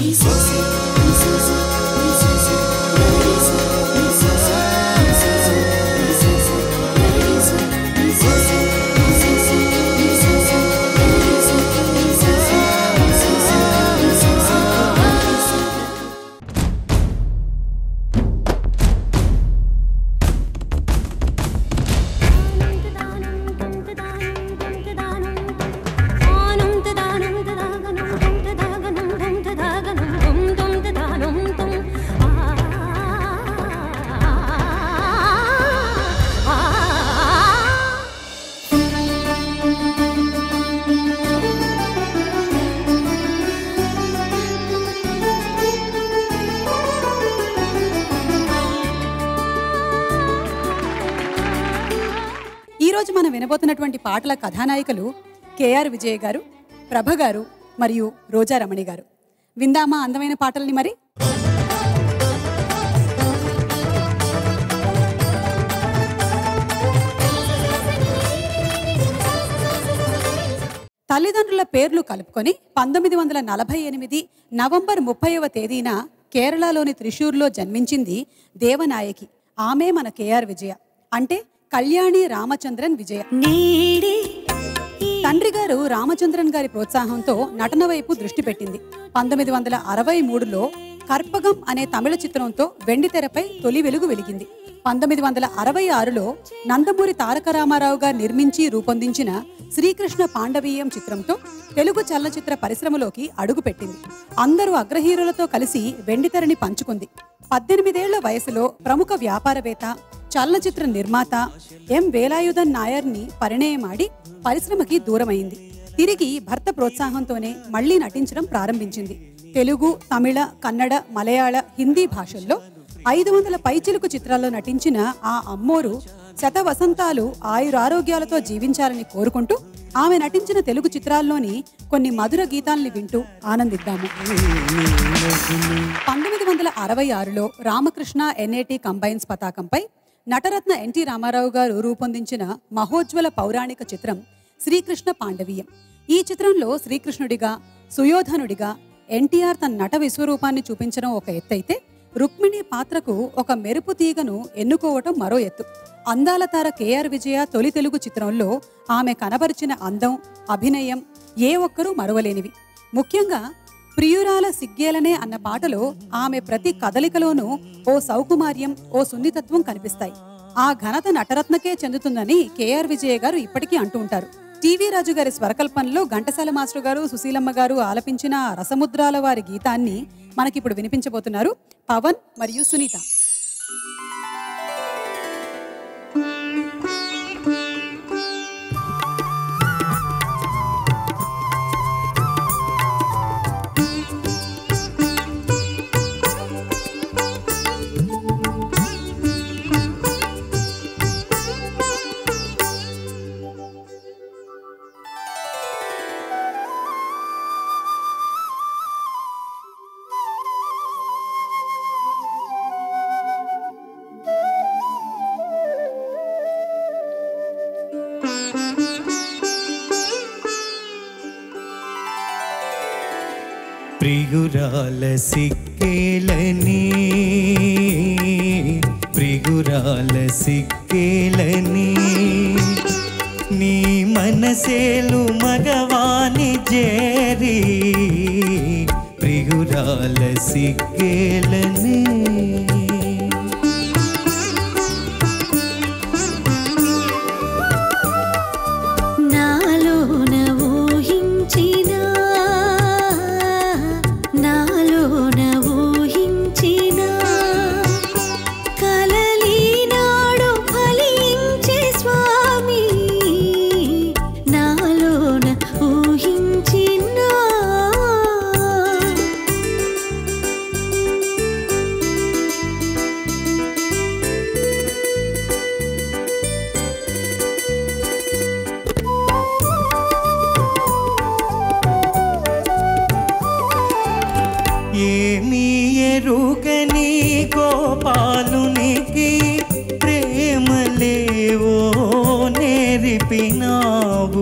ఈ రోజు మనం వినబోతున్నటువంటి పాటల కథానాయికలు కేఆర్ విజయ్ గారు ప్రభ గారు మరియు రోజా రమణి గారు విందామా అందమైన పాటల్ని మరి తల్లిదండ్రుల పేర్లు కలుపుకొని పంతొమ్మిది వందల నలభై ఎనిమిది నవంబర్ ముప్పైవ తేదీన కేరళలోని త్రిశూర్లో జన్మించింది దేవనాయకి ఆమె మన కేఆర్ విజయ అంటే కళ్యాణి రామచంద్రన్ విజయ తండ్రి గారు రామచంద్రన్ గారి ప్రోత్సాహంతో నటన వైపు దృష్టి పెట్టింది పంతొమ్మిది వందల అరవై మూడులో కర్పగం అనే తమిళ చిత్రంతో వెండితెరపై తొలి వెలుగు వెలిగింది పంతొమ్మిది వందల అరవై ఆరులో నందమూరి తారక రామారావు గారు నిర్మించి రూపొందించిన శ్రీకృష్ణ పాండవీయం చిత్రంతో తెలుగు చలనచిత్ర పరిశ్రమలోకి అడుగుపెట్టింది అందరూ అగ్రహీరోలతో కలిసి వెండితెరని పంచుకుంది పద్దెనిమిదేళ్ల వయసులో ప్రముఖ వ్యాపారవేత్త చలనచిత్ర నిర్మాత ఎం వేలాయుధన్ నాయర్ని పరిణయమాడి పరిశ్రమకి దూరమైంది తిరిగి భర్త ప్రోత్సాహంతోనే మళ్లీ నటించడం ప్రారంభించింది తెలుగు తమిళ కన్నడ మలయాళ హిందీ భాషల్లో ఐదు వందల పైచిలుకు చిత్రాల్లో నటించిన ఆ అమ్మోరు శత వసంతాలు ఆయురారోగ్యాలతో జీవించాలని కోరుకుంటూ ఆమె నటించిన తెలుగు చిత్రాల్లోని కొన్ని మధుర గీతాల్ని వింటూ ఆనందిద్దాము పంతొమ్మిది వందల అరవై ఆరులో రామకృష్ణ ఎన్ఏటి కంబైన్స్ పతాకంపై నటరత్న ఎన్టీ రామారావు గారు రూపొందించిన మహోజ్వల పౌరాణిక చిత్రం శ్రీకృష్ణ పాండవీయం ఈ చిత్రంలో శ్రీకృష్ణుడిగా సుయోధనుడిగా ఎన్టీఆర్ తన నట విశ్వరూపాన్ని చూపించడం ఒక ఎత్తైతే రుక్మిణి పాత్రకు ఒక మెరుపు తీగను ఎన్నుకోవటం మరో ఎత్తు అందాల తార కేఆర్ విజయ తొలి తెలుగు చిత్రంలో ఆమె కనబరిచిన అందం అభినయం ఏ ఒక్కరూ మరువలేనివి ముఖ్యంగా ప్రియురాల సిగ్గేలనే అన్న పాటలో ఆమె ప్రతి కదలికలోనూ ఓ సౌకుమార్యం ఓ సున్నితత్వం కనిపిస్తాయి ఆ ఘనత నటరత్నకే చెందుతుందని కేఆర్ విజయ గారు ఇప్పటికీ అంటూ ఉంటారు టీవీ రాజు గారి స్వరకల్పనలో ఘంటసాల మాస్టర్ గారు సుశీలమ్మ గారు ఆలపించిన రసముద్రాల వారి గీతాన్ని మనకిప్పుడు వినిపించబోతున్నారు పవన్ మరియు సునీత ప్రియురాల సిక్కేలని ప్రియురాల సిక్కేలని నీ మనసేలు మగవాని జేరి ప్రియురాల సిక్కేలని నాలోన ఊహించిన నాలోన ఊహించిన కలలీనాడు ఫలించే స్వామి నాలోన ఊహించిన ఏమీ ఎరుగని గోపాలునికి ప్రేమలేవో నేర్పినావు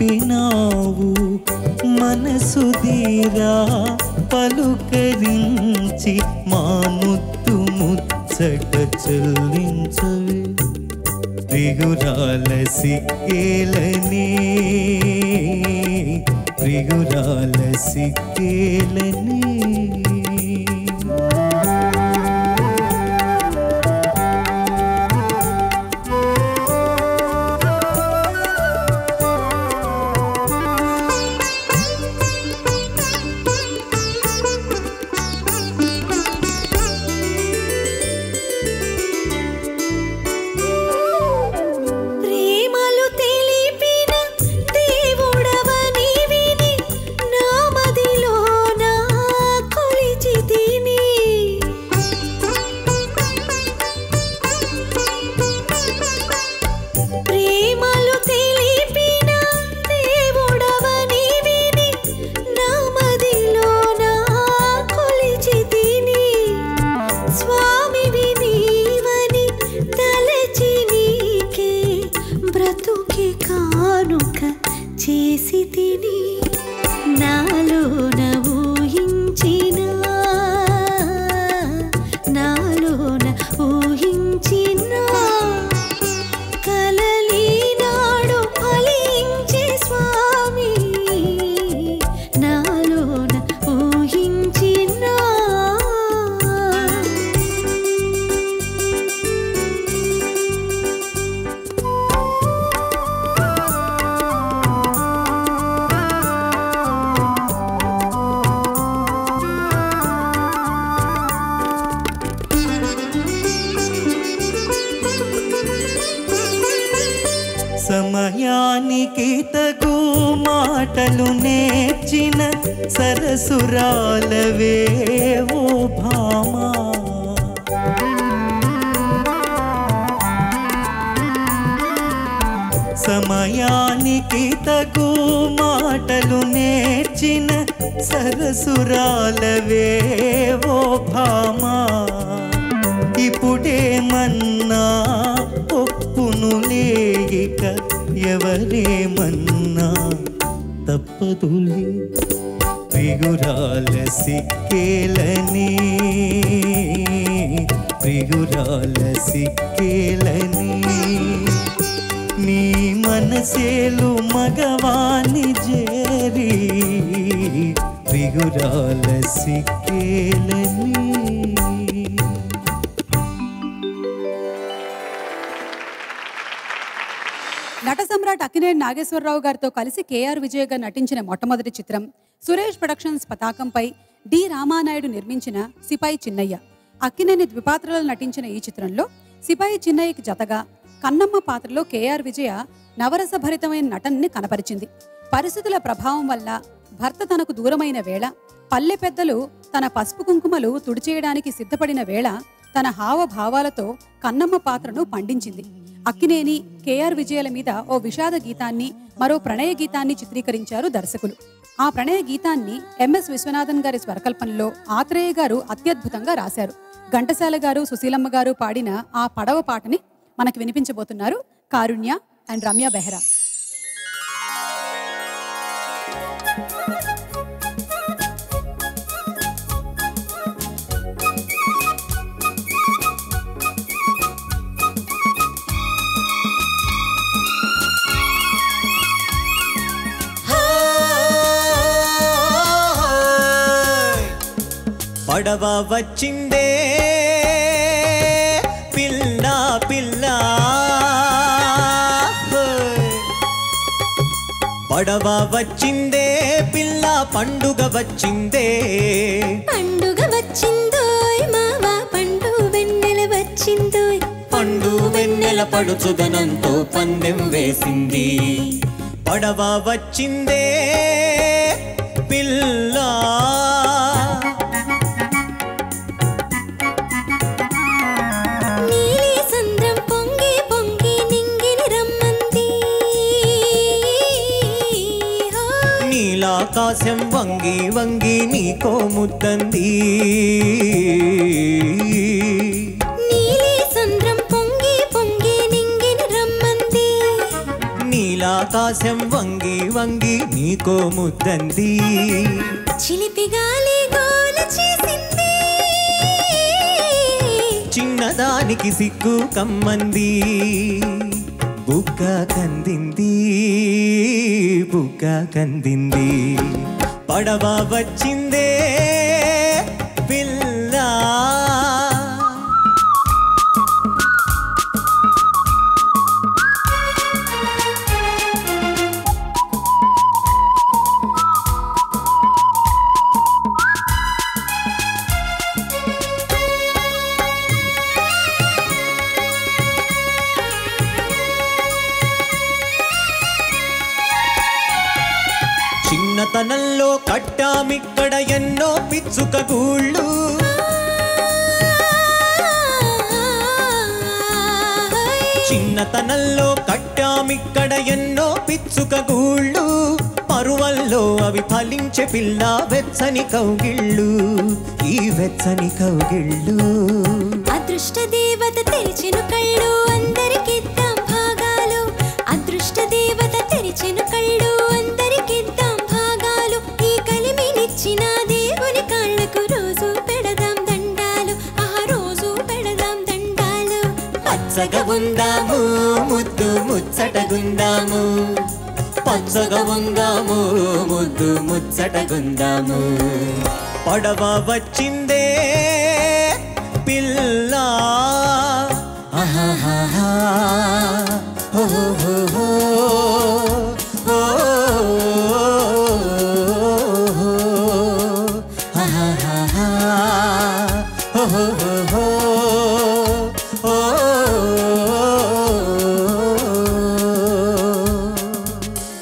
వచ్చినావు మనసు దీరా పలుకరించి మా ముత్తు ముచ్చట చెల్లించవే ప్రియురాల సిక్కేలని ప్రియురాల సిక్కేలని ప్రేమలు తెలిపిన దేవుడవని విని నా మదిలో నా కొలిచితిని ప్రేమలు తెలిపిన దేవుడవని విని నా మదిలో నా కొలిచితిని స్వామివి నీవని తలచి నీకే బ్రతుకి కానుక చేసి తిని నాలోన ఊహించిన నాలోన ఊహించిన కలలీనాడు ఫలించే స్వామి నాలోన ఊహించిన సమయానికి తగు మాటలు నేర్చిన సరసురాలవే ఓ భామా సమయానికి తగు మాటలు నేర్చిన సరసురాలవే ఓ భామా ఇప్పుడేమన్నా ఒప్పును లేక ఎవరేమన్నా తప్పదులే ప్రియురాల సిక్కేలని ప్రియురాల సిక్కేలని నీ మనసేలు మగవాణి జేరి ప్రియురాల సిక్కేలని నట సమ్రాట్ అక్కినేని నాగేశ్వరరావు గారితో కలిసి కేఆర్ విజయ్ గారు నటించిన మొట్టమొదటి చిత్రం సురేష్ ప్రొడక్షన్స్ పతాకంపై డి రామానాయుడు నిర్మించిన సిపాయి చిన్నయ్య అక్కినేని ద్విపాత్రలో నటించిన ఈ చిత్రంలో సిపాయి చిన్నయ్యకి జతగా కన్నమ్మ పాత్రలో కేఆర్ విజయ నవరసభరితమైన నటనని కనపరిచింది పరిస్థితుల ప్రభావం వల్ల భర్త తనకు దూరమైన వేళ పల్లె పెద్దలు తన పసుపు కుంకుమలు తుడిచేయడానికి సిద్ధపడిన వేళ తన హావభావాలతో కన్నమ్మ పాత్రను పండించింది అక్కినేని కేఆర్ విజయాల మీద ఓ విషాద గీతాన్ని మరో ప్రణయ గీతాన్ని చిత్రీకరించారు దర్శకులు ఆ ప్రణయ గీతాన్ని ఎంఎస్ విశ్వనాథన్ గారి స్వరకల్పనలో ఆత్రేయ గారు అత్యద్భుతంగా రాశారు ఘంటసాల గారు సుశీలమ్మ గారు పాడిన ఆ పడవ పాటని మనకి వినిపించబోతున్నారు కారుణ్య అండ్ రమ్య బెహ్రా పడవ వచ్చిందే పిల్ల పిల్ల హోయ్. పడవ వచ్చిందే పిల్ల పండుగ వచ్చిందే పండుగ వచ్చిందోయ్ మావా పండు వెన్నెల వచ్చిందోయ్ పండు వెన్నెల పడుచుదనంతో పందెం వేసింది పడవ వచ్చిందే పిల్ల నీలి సంద్రం పొంగి పొంగి నింగిని రమ్మంది హోయ్. నీలాకాశం వంగి వంగి నీకో ముద్దంది నీలి సంద్రం పొంగి పొంగి నింగిని రమ్మంది నీలాకాశం వంగి వంగి నీకో ముద్దంది చిలిపి గాలి గోల చేసింది చిన్నదానికి సిగ్గు కమ్మంది బుగ్గ కందింది బుగ్గ కందింది పడవ వచ్చిందే పిల్ల చిన్నతనంలో కట్టామిక్కడ ఎన్నో పిచ్చుక గూళ్ళు చిన్నతనంలో కట్టామిక్కడ ఎన్నో పిచ్చుక గూళ్ళు పరువల్లో అవి ఫలించే పిల్ల వెచ్చని కౌగిళ్ళు ఈ వెచ్చని కౌగిళ్ళు అదృష్ట దేవత తెరిచెను కళ్ళు అందరికిద్దాం భాగాలు అదృష్ట దేవత తెరిచెను కళ్ళు అందరికిద్దాం భాగాలు ఈ కలిమినిచ్చిన దేవుని కాళ్ళకు రోజు పెడదాం దండాలు ఆ రోజు పెడదాం దండాలు పచ్చగా ఉందాము ముద్దు ముచ్చటగుందాము పచ్చగా ఉందాము ముద్దు ముచ్చటగుందాము పడవ వచ్చిందే పిల్ల ఆహాహాహా. ఓహోహోహో. ఓహోహోహో. ఆహాహాహా. ఓహోహోహో. ఓ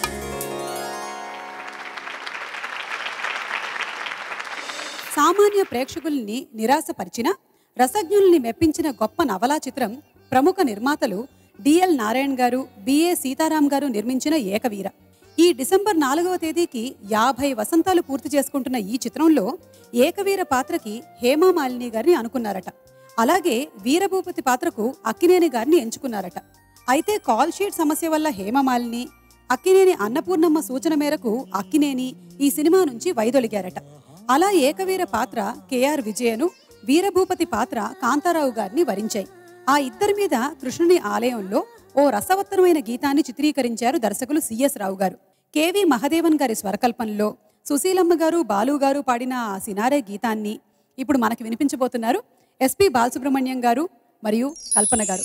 సామాన్య ప్రేక్షకుల్ని నిరాశపరిచిన రసజ్ఞుల్ని మెప్పించిన గొప్ప నవలా చిత్రం ప్రముఖ నిర్మాతలు డిఎల్ నారాయణ్ గారు బిఏ సీతారాం గారు నిర్మించిన ఏకవీర ఈ డిసెంబర్ నాలుగవ తేదీకి యాభై వసంతాలు పూర్తి చేసుకుంటున్న ఈ చిత్రంలో ఏకవీర పాత్రకి హేమా మాలిని గారిని అనుకున్నారట అలాగే వీరభూపతి పాత్రకు అక్కినేని గారిని ఎంచుకున్నారట అయితే కాల్ షీట్ సమస్య వల్ల హేమమాలిని అక్కినేని అన్నపూర్ణమ్మ సూచన మేరకు అక్కినేని ఈ సినిమా నుంచి వైదొలిగారట అలా ఏకవీర పాత్ర కెఆర్ విజయను వీరభూపతి పాత్ర కాంతారావు గారిని వరించాయి ఆ ఇద్దరి మీద కృష్ణుని ఆలయంలో ఓ రసవత్తరమైన గీతాన్ని చిత్రీకరించారు దర్శకులు సిఎస్ రావు గారు కెవి మహదేవన్ గారి స్వరకల్పనలో సుశీలమ్మ గారు బాలు గారు పాడిన ఆ సినారే గీతాన్ని ఇప్పుడు మనకి వినిపించబోతున్నారు ఎస్పి బాలసుబ్రహ్మణ్యం గారు మరియు కల్పన గారు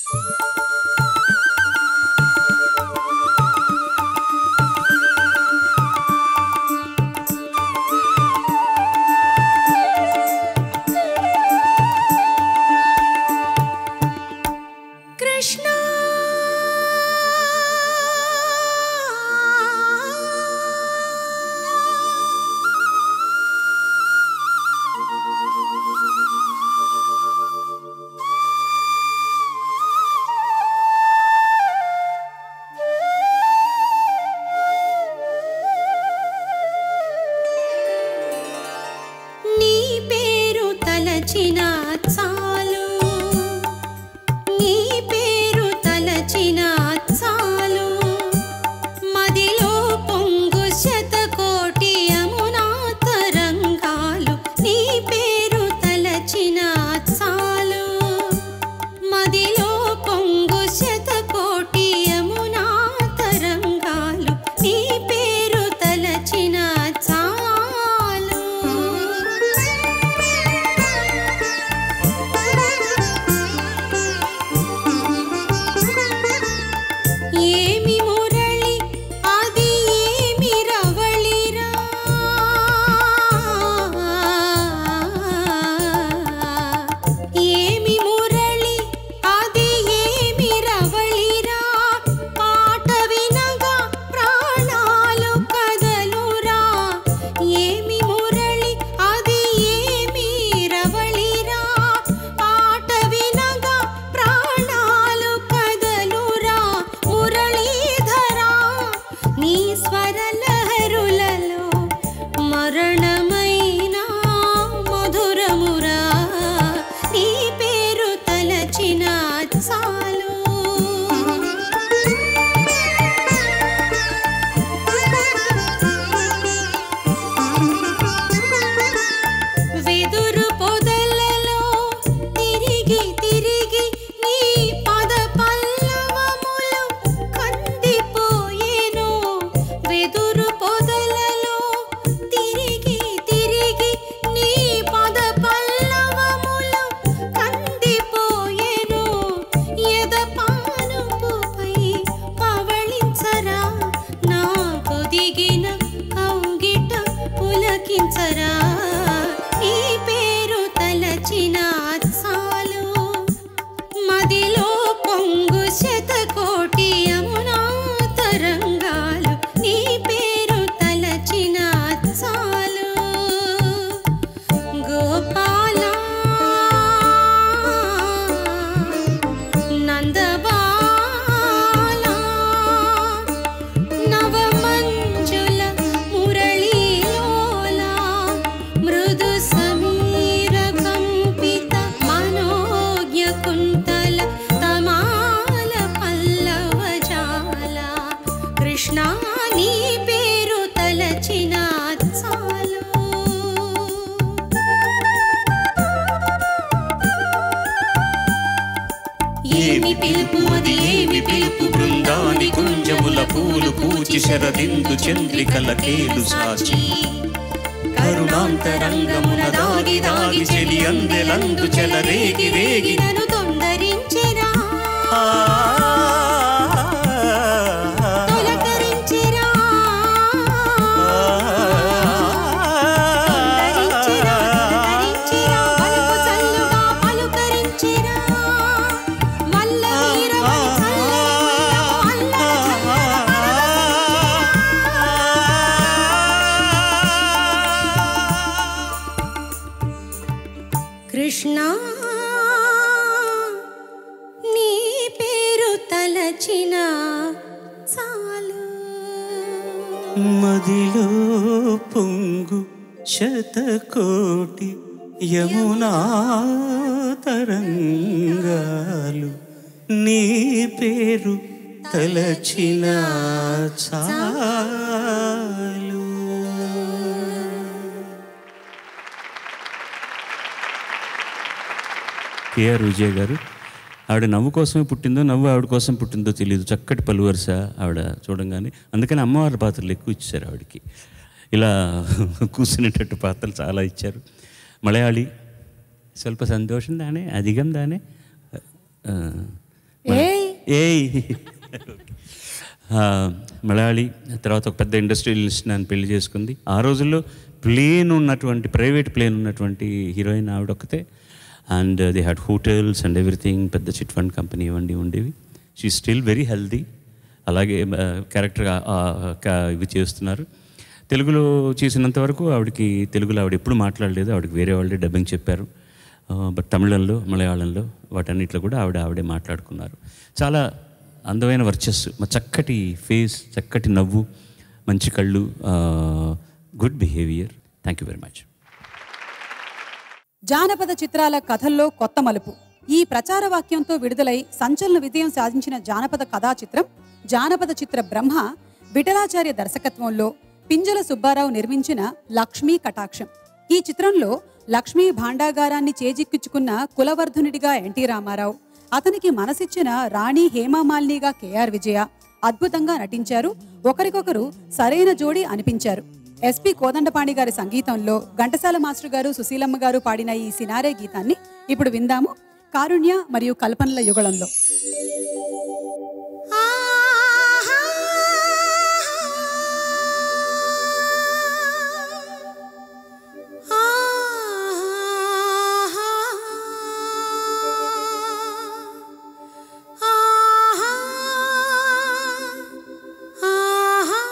కృష్ణ నీ పేరు తలచిన చాలు నీ పేరు తలచిన చాలు మదిలో పొంగు శతకోటి యమునా తరంగాలు నీ పేరు తలచిన చాలు మదిలో పొంగు శతకోటి యమునా తరంగాలు నీ పేరు తలచిన చాలు ఏమి పిలుపు అది ఏమి పిలుపు బృందాని కుంజముల పూలు పూచి శరదిందు చంద్రికల కేలు సాచి కరుణాంతరంగమున దాగి దాగి చెలి అందెలందు చెలరేగి రేగి నన్ను తొందరించెరా తొలకరించెరా తొందరించెరా తొలకరించెరా పలుకు చల్లుగా పలుకరించెరా వల్ల వీరమణి చల్లని ఉయ్యాల కృష్ణ నీ పేరు తలచిన చాలు మదిలో పొంగు శతకోటి యమునా తరంగాలు నీ పేరు తలచిన చాలు కేఆర్ విజయ్ గారు ఆవిడ నవ్వు కోసమే పుట్టిందో నవ్వు ఆవిడ కోసం పుట్టిందో తెలియదు చక్కటి పలువరుస ఆవిడ చూడంగానే అందుకని అమ్మవారి పాత్రలు ఎక్కువ ఇచ్చారు ఆవిడకి ఇలా కూర్చునేటట్టు పాత్రలు చాలా ఇచ్చారు మలయాళి స్వల్ప సంతోషం దానే అధికం దానే ఆ, ఏయ్ ఏయ్ ఆ, మలయాళి తర్వాత ఒక పెద్ద ఇండస్ట్రియలిస్ట్ నన్ను పెళ్లి చేసుకుంది ఆ రోజుల్లో ప్లేన్ ఉన్నటువంటి ప్రైవేట్ ప్లేన్ ఉన్నటువంటి హీరోయిన్ ఆవిడ ఒక్కతే and they had hotels and everything పెద్ద చిట్ ఫండ్ కంపెనీ ఇవ్వండి ఉండేవి షీ స్టిల్ వెరీ హెల్దీ అలాగే క్యారెక్టర్ ఇవి చేస్తున్నారు తెలుగులో చేసినంత వరకు ఆవిడకి తెలుగులో ఆవిడ ఎప్పుడు మాట్లాడలేదు ఆవిడకి వేరే వాళ్ళే డబ్బింగ్ చెప్పారు బట్ తమిళంలో మలయాళంలో వాటన్నిటిలో కూడా ఆవిడ ఆవిడే మాట్లాడుకున్నారు చాలా అందమైన వర్చస్సు మా చక్కటి ఫేస్ చక్కటి నవ్వు మంచి కళ్ళు good behaviour thank you very much జానపద చిత్రాల కథల్లో కొత్త మలుపు ఈ ప్రచార వాక్యంతో విడుదలై సంచలన విజయం సాధించిన జానపద కథా చిత్రం జానపద చిత్ర బ్రహ్మ విఠలాచార్య దర్శకత్వంలో పింజల సుబ్బారావు నిర్మించిన లక్ష్మీ కటాక్షం ఈ చిత్రంలో లక్ష్మీ భాండాగారాన్ని చేజిక్కించుకున్న కులవర్ధనుడిగా ఎన్టీ రామారావు అతనికి మనసిచ్చిన రాణి హేమామాలినిగా కేఆర్ విజయ అద్భుతంగా నటించారు ఒకరికొకరు సరైన జోడి అనిపించారు ఎస్పి కోదండపాణి గారి సంగీతంలో ఘంటసాల మాస్టర్ గారు సుశీలమ్మ గారు పాడిన ఈ సినారే గీతాన్ని ఇప్పుడు విందాము కారుణ్య మరియు కల్పనల యుగళంలో ఆహా ఆహా ఆహా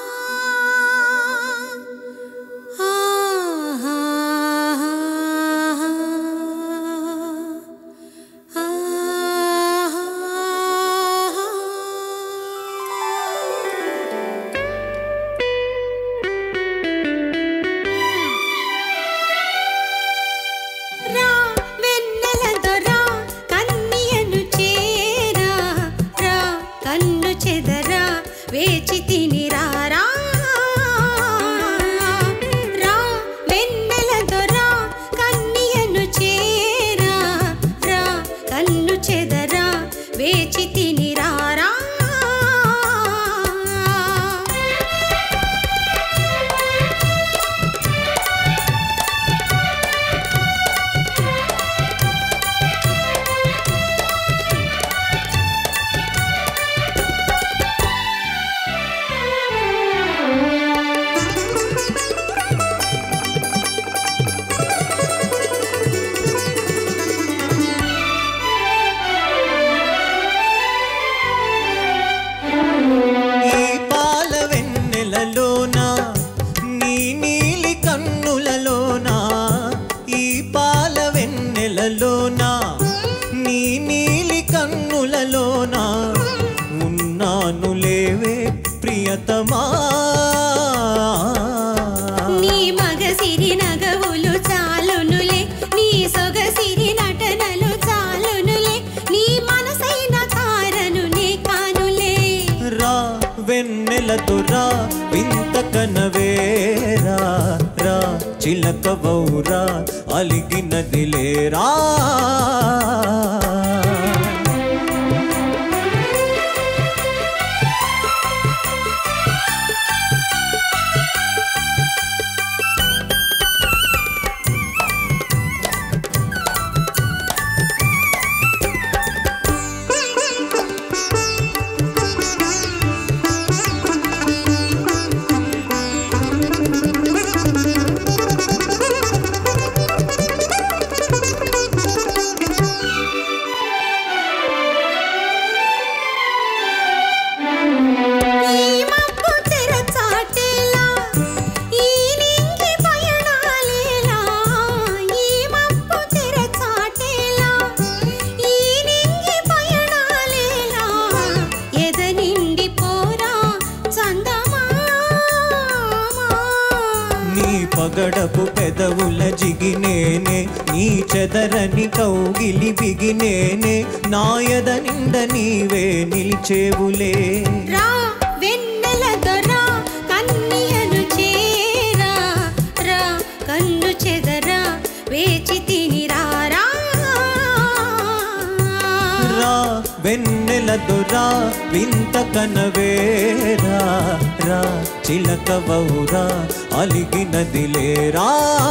రా వెన్నెలతో రా కన్నియను చేరా రా కన్ను చెదరా వేచి తిని రా రా రా వెన్నెలతో రా కన్నియను చేరా రా కన్ను చెదరా వేచి తిని రా రా ఈ పాల వెన్నెలలోన నీ నీలి కన్నులలోన ఈ పాల వెన్నెలలోన నీ నీలి కన్నులలోన ఉన్నాను లేవే ప్రియతమా నీ మగసిరి నగవులు చాలునులే నీ సొగసిరి నటనలు చాలునులే నీ మనసైన తారను నే కానులే రా వెన్నెలతో రా వింత కనవేరా రా చిలకవౌరా అలిగినదిలేరా నీ చెదరని కౌగిలి బిగినేనే నాయద నిండ నీవే నిలిచేవులే రా వెన్నెల దొరా కన్యను చేరా రా కన్ను చెదరా వేచి తిని రారా రా వెన్నెల దొరా వింత కనవేరా రా చిలకవౌరా అలిగినదిలేరా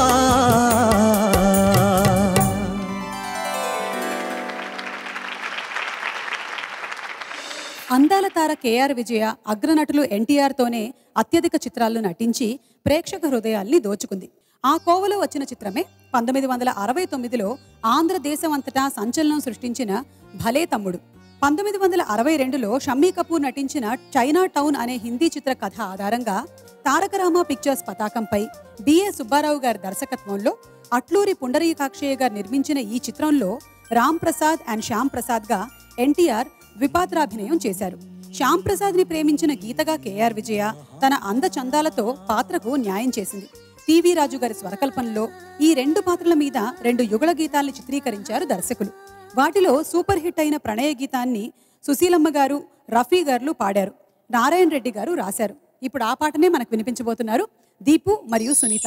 అందాల తార కేఆర్ విజయ అగ్రనటులు ఎన్టీఆర్ తోనే అత్యధిక చిత్రాల్లో నటించి ప్రేక్షక హృదయాల్ని దోచుకుంది ఆ కోవలో వచ్చిన చిత్రమే పంతొమ్మిది వందల అరవై తొమ్మిదిలో ఆంధ్రదేశం అంతటా సంచలనం సృష్టించిన భలే తమ్ముడు పంతొమ్మిది వందల అరవై రెండులో షమ్మీ కపూర్ నటించిన చైనా టౌన్ అనే హిందీ చిత్ర కథ ఆధారంగా తారకరామ పిక్చర్స్ పతాకంపై బిఏ సుబ్బారావు గారి దర్శకత్వంలో అట్లూరి పుండరీకాక్షయ్య గారు నిర్మించిన ఈ చిత్రంలో రామ్ ప్రసాద్ అండ్ శ్యామ్ ప్రసాద్ గా ఎన్టీఆర్ ద్విపాత్రాభినయం చేశారు శ్యామ్ ప్రసాద్ ని ప్రేమించిన గీతగా కేఆర్ విజయ తన అంద చందాలతో పాత్రకు న్యాయం చేసింది టివి రాజు గారి స్వరకల్పనలో ఈ రెండు పాత్రల మీద రెండు యుగళ గీతాల్ని చిత్రీకరించారు దర్శకులు వాటిలో సూపర్ హిట్ అయిన ప్రణయ గీతాన్ని సుశీలమ్మ గారు రఫీ గారు పాడారు నారాయణ రెడ్డి గారు రాశారు ఇప్పుడు ఆ పాటనే మనకు వినిపించబోతున్నారు దీపు మరియు సునీత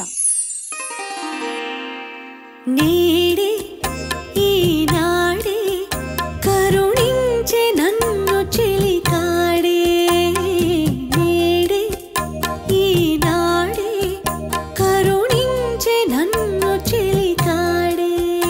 నేడే ఈనాడే కరుణించే నన్ను చెలికాడే నేడే ఈనాడే కరుణించే నన్ను చెలికాడే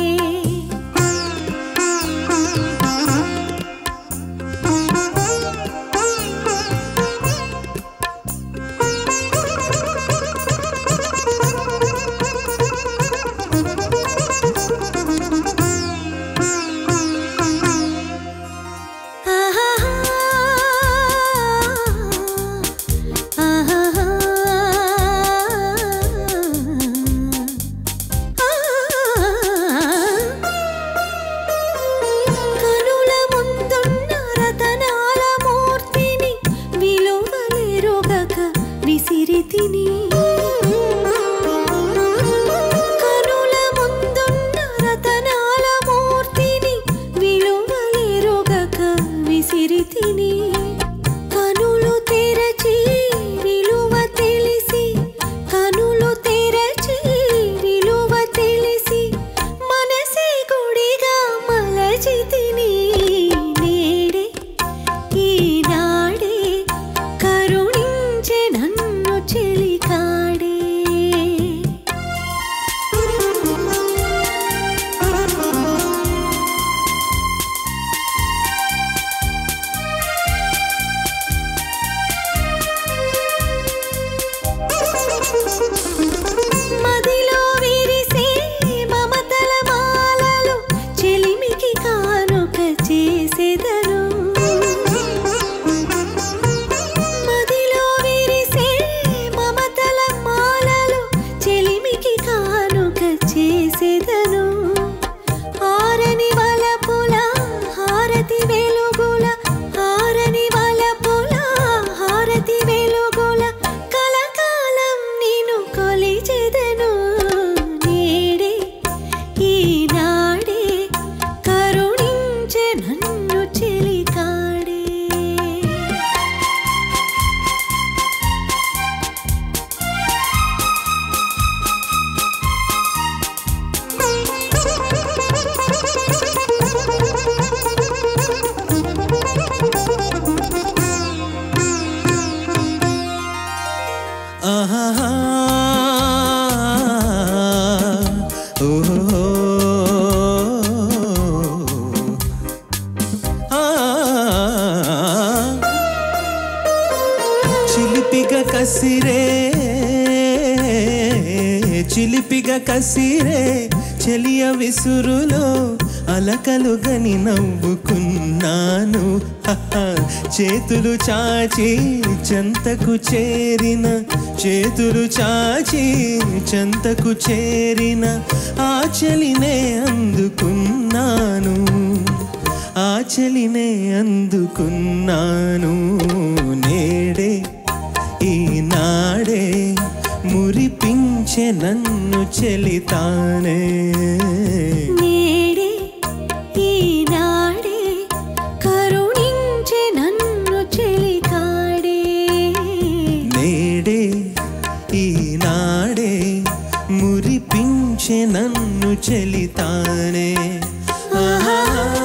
కనుల ముందున్న రతనాల మూర్తిని విలువలెరుగక విసిరితిని కనుల ముందున్న రతనాల మూర్తిని విలువలెరుగక విసిరితిని కనులు తెరచి విలువ తెలిసి కనులు తెరచి విలువ తెలిసి మనసే గుడిగా మలచితిని నేడే ఈనాడే కరుణించే నన్ను చెలికాడే మదిలో విరిసే మమతల మాలలు చెలిమికి కానుక చేసెదను మదిలో విరిసే మమతల మాలలు చెలిమికి కానుక చేసెదను ఆరని వలపుల హారతి వెలుగుల ఆరని వలపుల హారతి వెలుగుల కలకాలం నేను కొలిచెదను నేడే ఈనాడే కరుణించే నన్ను చెలికాడే ఆహాహా. ఓహో. ఆ. చిలిపిగా కసిరే చిలిపిగా కసిరే చెలియ విసురులో అలకలు గని నవ్వుకున్నాను హహ. చేతులు చాచి చెంతకు చేరిన చేతులు చాచి చెంతకు చేరిన ఆ చెలినే అందుకున్నాను ఆ చెలినే అందుకున్నాను నేడే ఈనాడే మురిపించే నన్ను నన్ను చెలితానే నేడే ఈనాడే కరుణించే నన్ను చెలికాడే నేడే ఈనాడే మురిపించే నన్ను చెలితానే ఆహా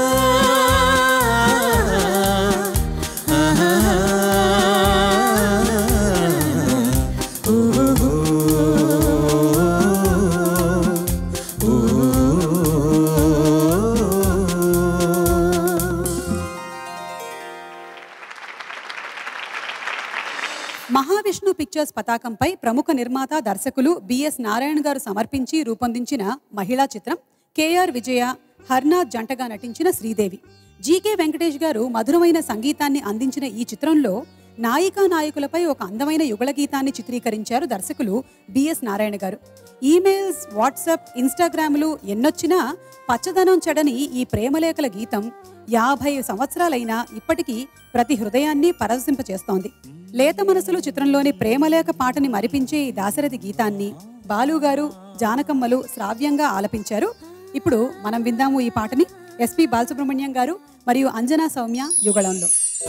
మహావిష్ణు పిక్చర్స్ పతాకంపై ప్రముఖ నిర్మాత దర్శకులు బిఎస్ నారాయణ గారు సమర్పించి రూపొందించిన మహిళా చిత్రం కేఆర్ విజయ హర్నాథ్ జంటగా నటించిన శ్రీదేవి జీకే వెంకటేష్ గారు మధురమైన సంగీతాన్ని అందించిన ఈ చిత్రంలో నాయికా నాయకులపై ఒక అందమైన యుగళ గీతాన్ని చిత్రీకరించారు దర్శకులు బిఎస్ నారాయణ గారు ఈమెయిల్స్ వాట్సాప్ ఇన్స్టాగ్రామ్లు ఎన్నొచ్చినా పచ్చదనం చెడని ఈ ప్రేమలేఖల గీతం యాభై సంవత్సరాలైనా ఇప్పటికీ ప్రతి హృదయాన్ని పరవశింపచేస్తోంది లేత మనసులు చిత్రంలోని ప్రేమలేఖ పాటని మరిపించే ఈ దాశరథి గీతాన్ని బాలు గారు జానకమ్మలు శ్రావ్యంగా ఆలపించారు ఇప్పుడు మనం విందాము ఈ పాటని ఎస్పి బాలసుబ్రహ్మణ్యం గారు మరియు అంజనా సౌమ్య యుగళంలో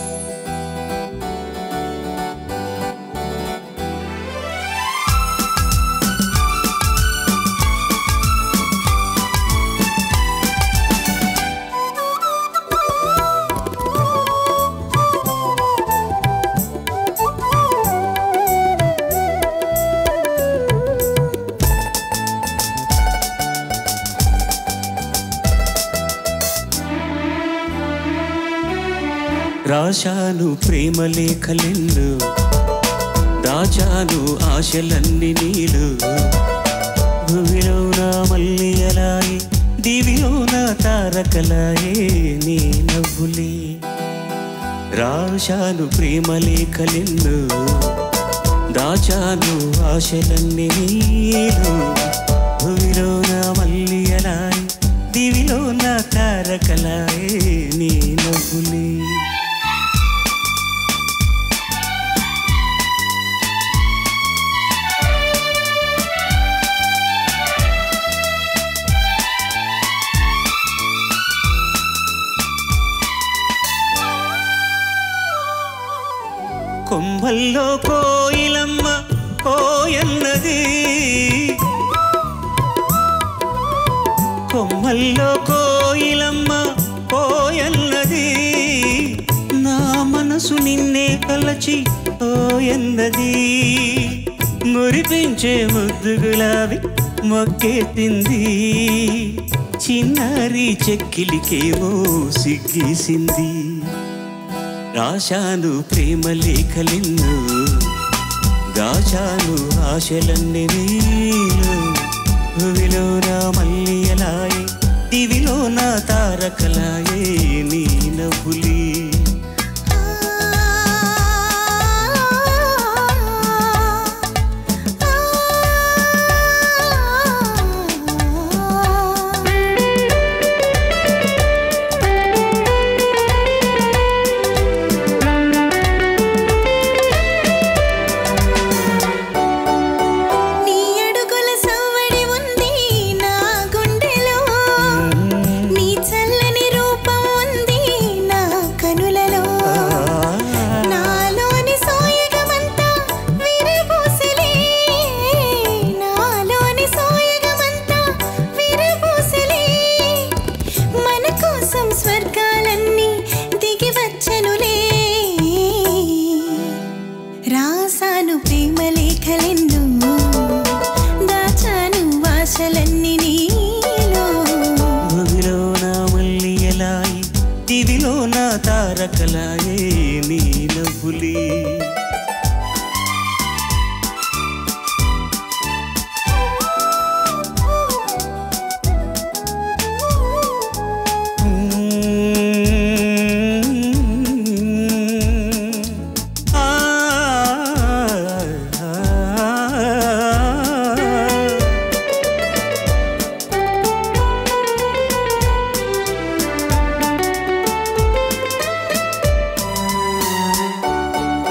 రాశాను ప్రేమ లేఖలెన్ను దాచాను ఆశలన్నీ నీలు భూమిలోన మల్లియలాయి దివిలోన తారకలాయే నీ నవ్వులే రాశాను ప్రేమ లేఖలెన్ను దాచాను ఆశలన్నీ నీలు భూమిలోన మల్లియలాయి దివిలోన తారకలాయే నీ నవ్వులే కొమ్మల్లో కోయిలమ్మ కోయన్నది కొమ్మల్లో కోయిలమ్మ కోయన్నది నా మనసు నిన్నే కలచి ఓయన్నది మురిపించే ముద్దు గులాబి మొక్కెత్తింది చిన్నారి చెక్కిలికేమో సిగ్గేసింది రాశాను ప్రేమ లేఖలెన్ను దాచాను ఆశలన్నీ నీలో భూమిలో నా మల్లియలాయే దివిలో నా తారకలాయే నీ నవ్వులే నీ అడుగుల సవ్వడి ఉంది నా గుండెలో నీ చల్లని రూపం ఉంది నా కనులలో నాలోని సోయగమంతా విరబూసలే నాలోని సోయగమంతా విరబూసలే మన కోసం స్వర్గాలన్నీ దిగి వచ్చనులే రాసాను ప్రేమ లేఖలెన్ను దాచాను ఆశలన్నీ నీలో భూమిలో నా మల్లియలాయి దివిలో నా తారకలాయే నీ నవ్వులే ఆ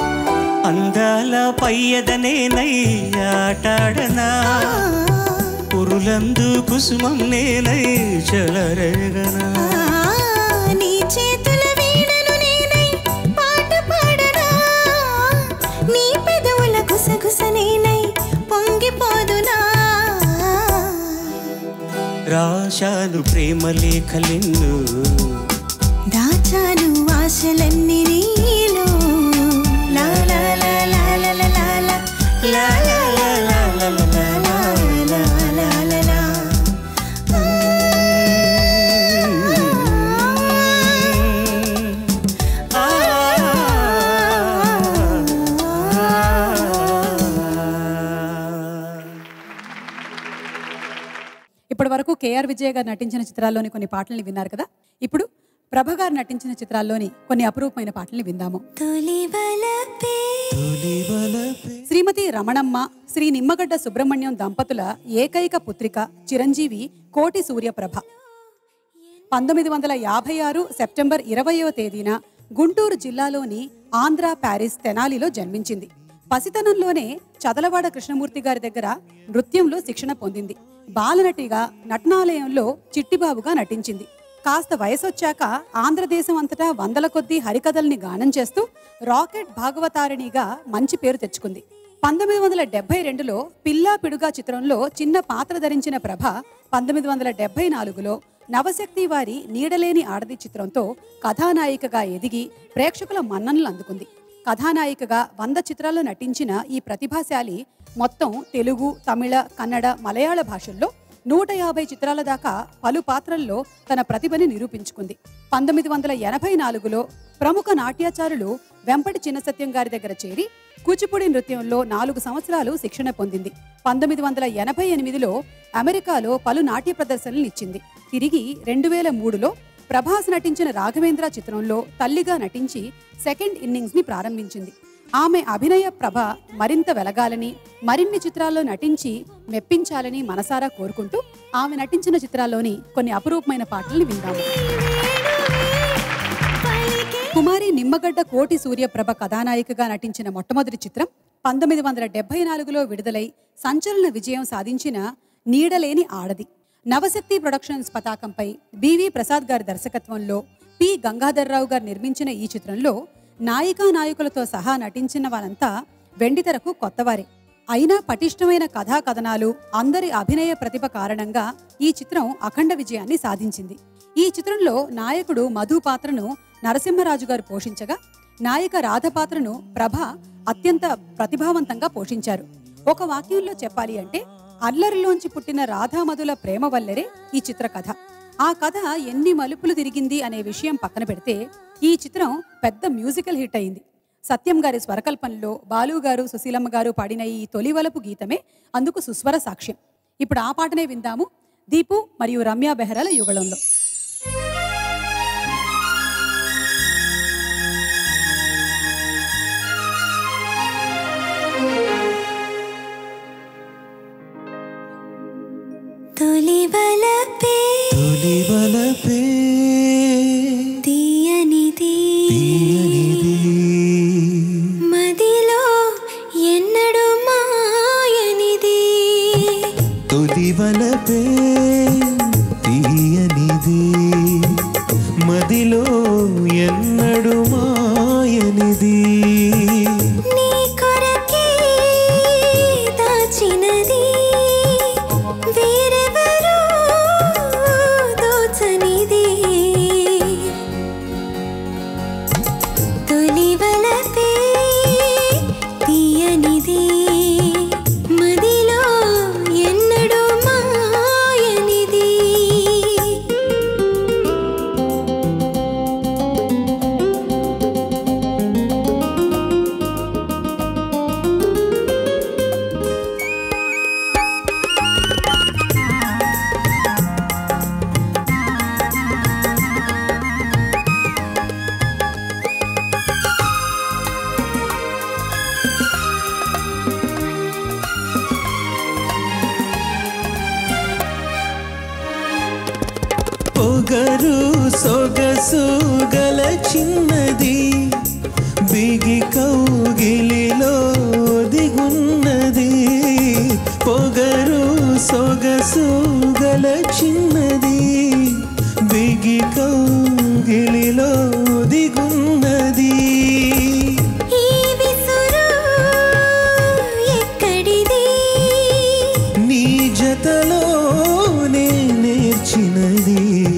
అందాల పయ్యదనే నై ఆటాడనా కురులందు కుసుమం నేనై చలరేగనా ఆ, నీ చేతుల వీణను నేనై పాట పాడనా నీ పెదవుల గుసగుస నేనై పొంగిపోదునా రాశాను ప్రేమ లేఖలెన్ను దాచాను ఆశలన్నీ నీలో లా లా లా లా లా లా లా లా. లా లా లా లా లా లా లా లా లా లా లా. ఇప్పటి వరకు కేఆర్ విజయ్ గారు నటించిన చిత్రాల్లోని కొన్ని పాటల్ని విన్నారు కదా ఇప్పుడు ప్రభ గారు నటించిన చిత్రాల్లోని కొన్ని అపురూపమైన పాటల్ని విందాము తొలి వలపే శ్రీమతి రమణమ్మ శ్రీ నిమ్మగడ్డ సుబ్రహ్మణ్యం దంపతుల ఏకైక పుత్రిక చిరంజీవి కోటి సూర్యప్రభ పంతొమ్మిది వందల యాభై ఆరు సెప్టెంబర్ ఇరవయవ తేదీన గుంటూరు జిల్లాలోని ఆంధ్ర ప్యారిస్ తెనాలిలో జన్మించింది పసితనంలోనే చదలవాడ కృష్ణమూర్తి గారి దగ్గర నృత్యంలో శిక్షణ పొందింది బాలనటిగా నటనాలయంలో చిట్టిబాబుగా నటించింది కాస్త వయసొచ్చాక ఆంధ్రదేశం అంతటా వందల కొద్దీ హరికథల్ని గానం చేస్తూ రాకెట్ భాగవతారిణిగా మంచి పేరు తెచ్చుకుంది పంతొమ్మిది వందల డెబ్బై రెండులో పిల్లా పిడుగా చిత్రంలో చిన్న పాత్ర ధరించిన ప్రభ పంతొమ్మిది వందల డెబ్బై నాలుగులో నవశక్తి వారి నీడలేని ఆడది చిత్రంతో కథానాయికగా ఎదిగి ప్రేక్షకుల మన్ననలు అందుకుంది కథానాయికగా వంద చిత్రాల్లో నటించిన ఈ ప్రతిభాశాలి మొత్తం తెలుగు తమిళ కన్నడ మలయాళ భాషల్లో నూట యాభై చిత్రాల దాకా పలు పాత్రల్లో తన ప్రతిభని నిరూపించుకుంది పంతొమ్మిది వందల ఎనభై నాలుగులో ప్రముఖ నాట్యాచారులు వెంపటి చిన్నసత్యం గారి దగ్గర చేరి కూచిపూడి నృత్యంలో నాలుగు సంవత్సరాలు శిక్షణ పొందింది పంతొమ్మిది వందల ఎనభై ఎనిమిదిలో అమెరికాలో పలు నాట్య ప్రదర్శనలు ఇచ్చింది తిరిగి రెండు వేల మూడులో ప్రభాస్ నటించిన రాఘవేంద్ర చిత్రంలో తల్లిగా నటించి సెకండ్ ఇన్నింగ్స్ ని ప్రారంభించింది ఆమె అభినయ ప్రభ మరింత వెలగాలని మరిన్ని చిత్రాల్లో నటించి మెప్పించాలని మనసారా కోరుకుంటూ ఆమె నటించిన చిత్రాల్లోని కొన్ని అపురూపమైన పాటల్ని విందాము కుమారి నిమ్మగడ్డ కోటి సూర్యప్రభ కథానాయికగా నటించిన మొట్టమొదటి చిత్రం పంతొమ్మిది వందల డెబ్బై నాలుగులో విడుదలై సంచలన విజయం సాధించిన నీడలేని ఆడది నవశక్తి ప్రొడక్షన్స్ పతాకంపై బివి ప్రసాద్ గారి దర్శకత్వంలో పి గంగాధర్రావు గారు నిర్మించిన ఈ చిత్రంలో నాయికా నాయకులతో సహా నటించిన వారంతా వెండితెరకు కొత్తవారే అయినా పటిష్టమైన కథా కథనాలు అందరి అభినయ ప్రతిభ కారణంగా ఈ చిత్రం అఖండ విజయాన్ని సాధించింది ఈ చిత్రంలో నాయకుడు మధు పాత్రను నరసింహరాజు గారు పోషించగా నాయిక రాధ పాత్రను ప్రభ అత్యంత ప్రతిభావంతంగా పోషించారు ఒక వాక్యంలో చెప్పాలి అంటే అల్లరిలోంచి పుట్టిన రాధామధుల ప్రేమ వల్లరే ఈ చిత్ర కథ ఆ కథ ఎన్ని మలుపులు తిరిగింది అనే విషయం పక్కన పెడితే ఈ చిత్రం పెద్ద మ్యూజికల్ హిట్ అయింది సత్యం గారి స్వరకల్పనలో బాలు గారు సుశీలమ్మ గారు పాడిన ఈ తొలివలపు గీతమే అందుకు సుస్వర సాక్ష్యం ఇప్పుడు ఆ పాటనే విందాము దీపు మరియు రమ్య బెహరాల యుగళంలో తొలి వలపే తొలి వలపే తీయనిది తీయనిది మదిలో ఎన్నడు మాయనిది తొలి వలపే తీయనిది మదిలో ఎన్నడు మాయనిది నీ కొరకే దాచినది వేరెవరూ దోచనిది తొలి వలపే తీయనిది మదిలో ఎన్నడు మాయనిది పొగరు సొగసు గల చిన్నది బిగి కౌగిలిలో దిగున్నది పొగరు సొగసు గల చిన్నది బిగి కౌగిలిలో దిగున్నది ఈ విసురు ఎక్కడిది నీ జతలోనే నేర్చినది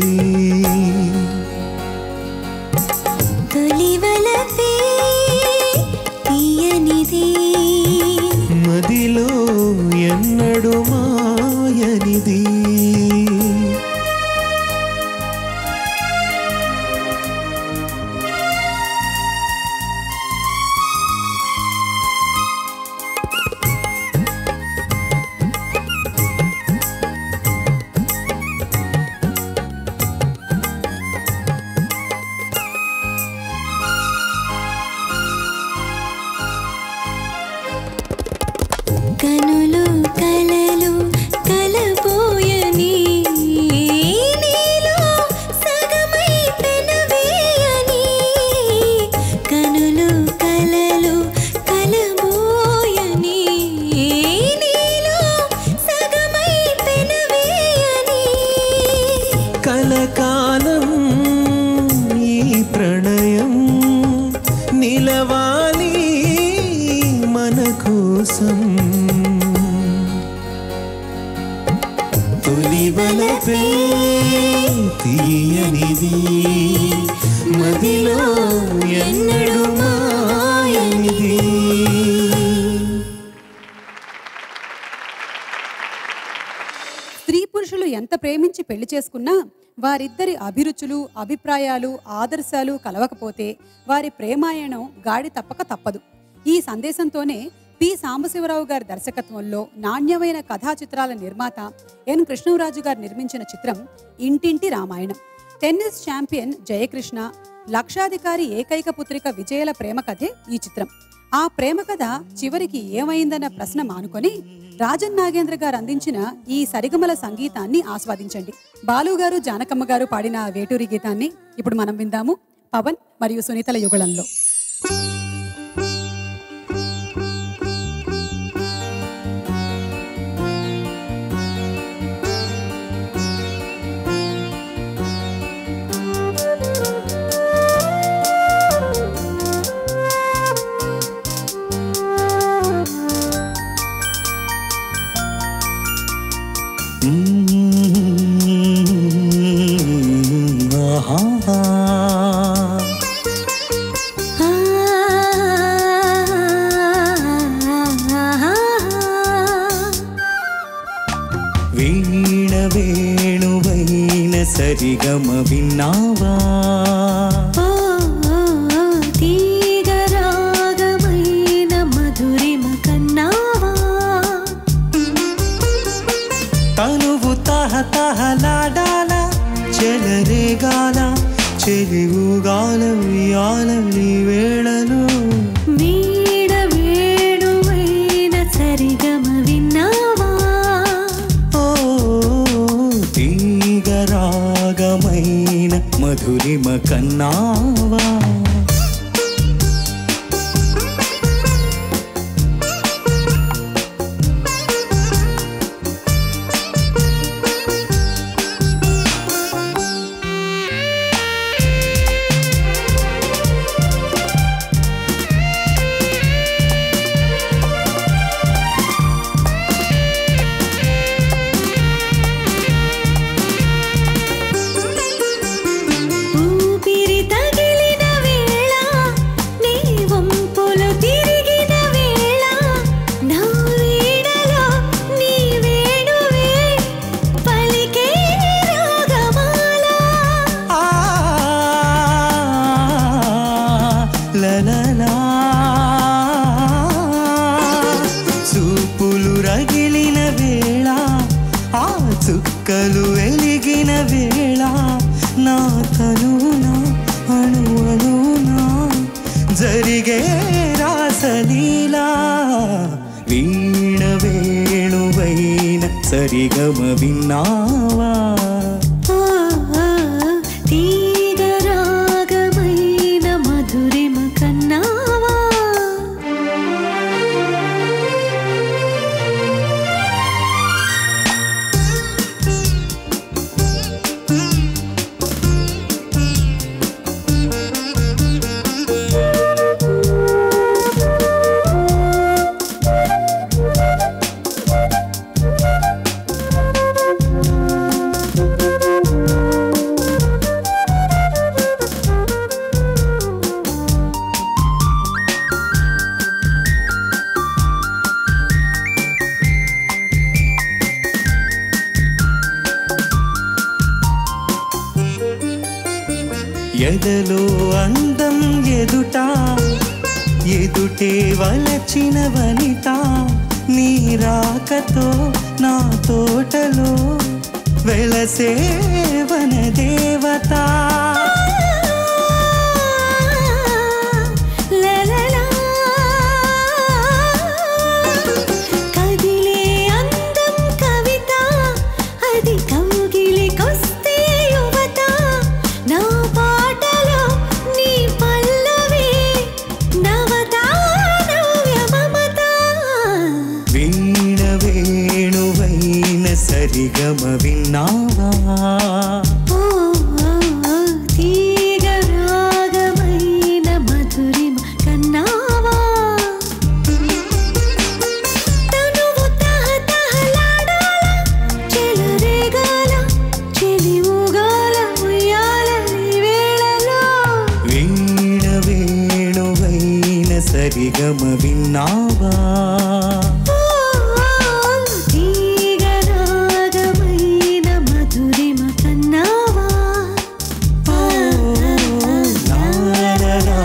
తొలివలపే తీయనిది మదిలో ఎన్నడు మాయనిది కనులు కలలు కలబోయని నీలో సగమై పెనవేయని కనులు కలలు కలబోయని నీలో సగమై పెనవేయని కలకాలం ఈ ప్రణయం నిలవాలి మన కోసం తొలివలపే తీయనిది మదిలో ఎన్నడు మాయనిది స్త్రీ పురుషులు ఎంత ప్రేమించి పెళ్లి చేసుకున్నా వారిద్దరి అభిరుచులు అభిప్రాయాలు ఆదర్శాలు కలవకపోతే వారి ప్రేమాయణం గాడి తప్పక తప్పదు ఈ సందేశంతోనే పి సాంబశివరావు గారి దర్శకత్వంలో నాణ్యమైన కథా చిత్రాల నిర్మాత ఎన్ కృష్ణరాజు గారు నిర్మించిన చిత్రం ఇంటింటి రామాయణం టెన్నిస్ ఛాంపియన్ జయకృష్ణ లక్షాధికారి ఏకైక పుత్రిక విజయల ప్రేమ కథే ఈ చిత్రం ఆ ప్రేమ కథ చివరికి ఏమైందన్న ప్రశ్న మానుకొని రాజన్ నాగేంద్ర గారు అందించిన ఈ సరిగమల సంగీతాన్ని ఆస్వాదించండి బాలు గారు జానకమ్మ గారు పాడిన ఆ వేటూరి గీతాన్ని ఇప్పుడు మనం విందాము పవన్ మరియు సునీతల యుగళంలో ఆ వీణ వేణువైన సరిగమ విన్నావా ఓ తీగరాగమైన మధురిమ కన్నావా తనువు తహ తహలాడాల చెలరేగాల చెలివుగాల ఉయ్యాల నీ వేళలో వీణ వేణువైన సరిగమ విన్నావా ఓ తీగరాగమైన మధురిమ కన్నావా ఊపిరి తగిలిన వేళ నీ వంపులు తిరిగిన వేళ నా వీణలో నీ వేణువే పలికే రాగమాల ఆ లలలా చూపులు రగిలిన వేళ ఆ చుక్కలు వెలిగిన వేళ నా తనునా అణువనునా జరిగే రాసలీలా వీణ వేణువైన సరిగమ విన్నావా ఓ తీగరాగమైన మధురిమ కన్నావా ఎదలో అందం ఎదుట ఎదుటే వలచిన వనిత నీ రాకతో నా తోటలో వెలసేవన దేవత కదిలే అందం కవిత అది కౌగిలికొస్తే యువత నా పాటలో నీ పల్లవి నవత నవ్య మమత వీణ వేణువైన సరిగమ విన్నావా ఓ ఓ, తీగ రాగమైన మధురిమ కన్నావా తనువు తహతహలాడాల, చెలరేగాల, చెలి ఊగాల, ఉయ్యాల నీ వేళలో. వీణ వేణువైన సరిగమ విన్నావా ఓ, ఓ, తీగ రాగమైన మధురిమ కన్నావా ఆ, ఆ, ఆ,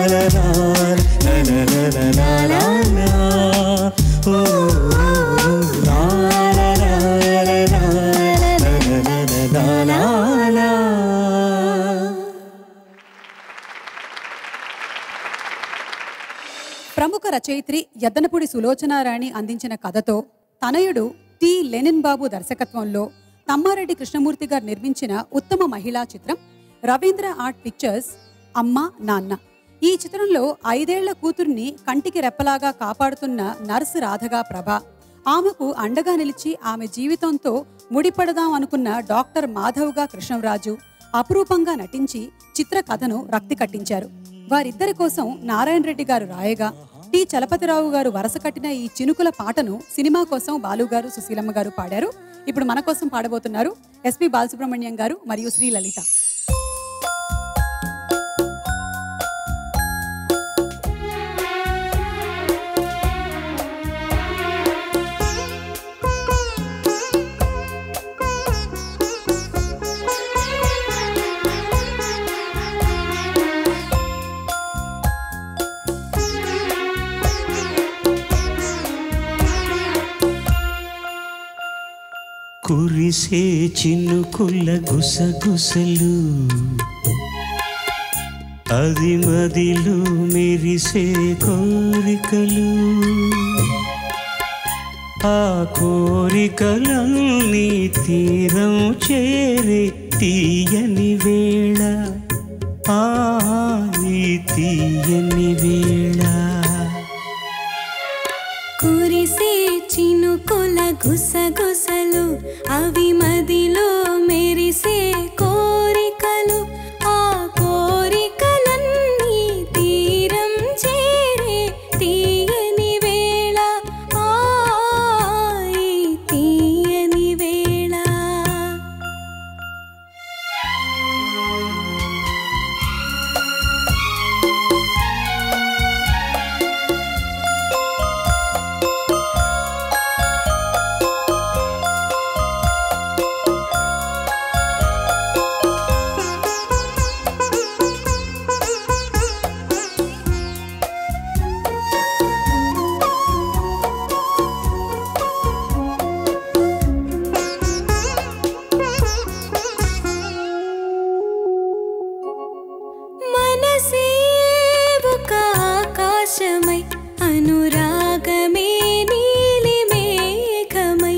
ప్రముఖ రచయిత్రి యద్దనపూడి సులోచనారాణి అందించిన కథతో తనయుడు టి లెనిన్ బాబు దర్శకత్వంలో తమ్మారెడ్డి కృష్ణమూర్తి గారు నిర్మించిన ఉత్తమ మహిళా చిత్రం రవీంద్ర ఆర్ట్ పిక్చర్స్ అమ్మ నాన్న ఈ చిత్రంలో ఐదేళ్ల కూతుర్ని కంటికి రెప్పలాగా కాపాడుతున్న నర్సు రాధగా ప్రభ ఆమెకు అండగా నిలిచి ఆమె జీవితంతో ముడిపడదాం అనుకున్న డాక్టర్ మాధవ్గా కృష్ణరాజు అపురూపంగా నటించి చిత్ర కథను రక్తి కట్టించారు వారిద్దరి కోసం నారాయణ రెడ్డి గారు రాయగా టి చలపతిరావు గారు వరస కట్టిన ఈ చినుకుల పాటను సినిమా కోసం బాలు గారు సుశీలమ్మ గారు పాడారు ఇప్పుడు మన కోసం పాడబోతున్నారు ఎస్పి బాలసుబ్రహ్మణ్యం గారు మరియు శ్రీ లలిత కురిసే చినుకుల గుసగుసలు అది మదిలో మెరిసే కోరికలు ఆ కోరికలన్నీ తీరం చేరే తీయని వేళ ఆ ఈ తీయని వేళ కురిసే చినుకుల గుసగుసలు అవి మదిలో మెరిసే కోరికలు ఆ కోరికలన్నీ తీరం చేరే తీయని వేళ ఆ ఈ తీయని వేళ మనసే ఒక ఆకాశమై అనురాగమే నీలి మేఘమై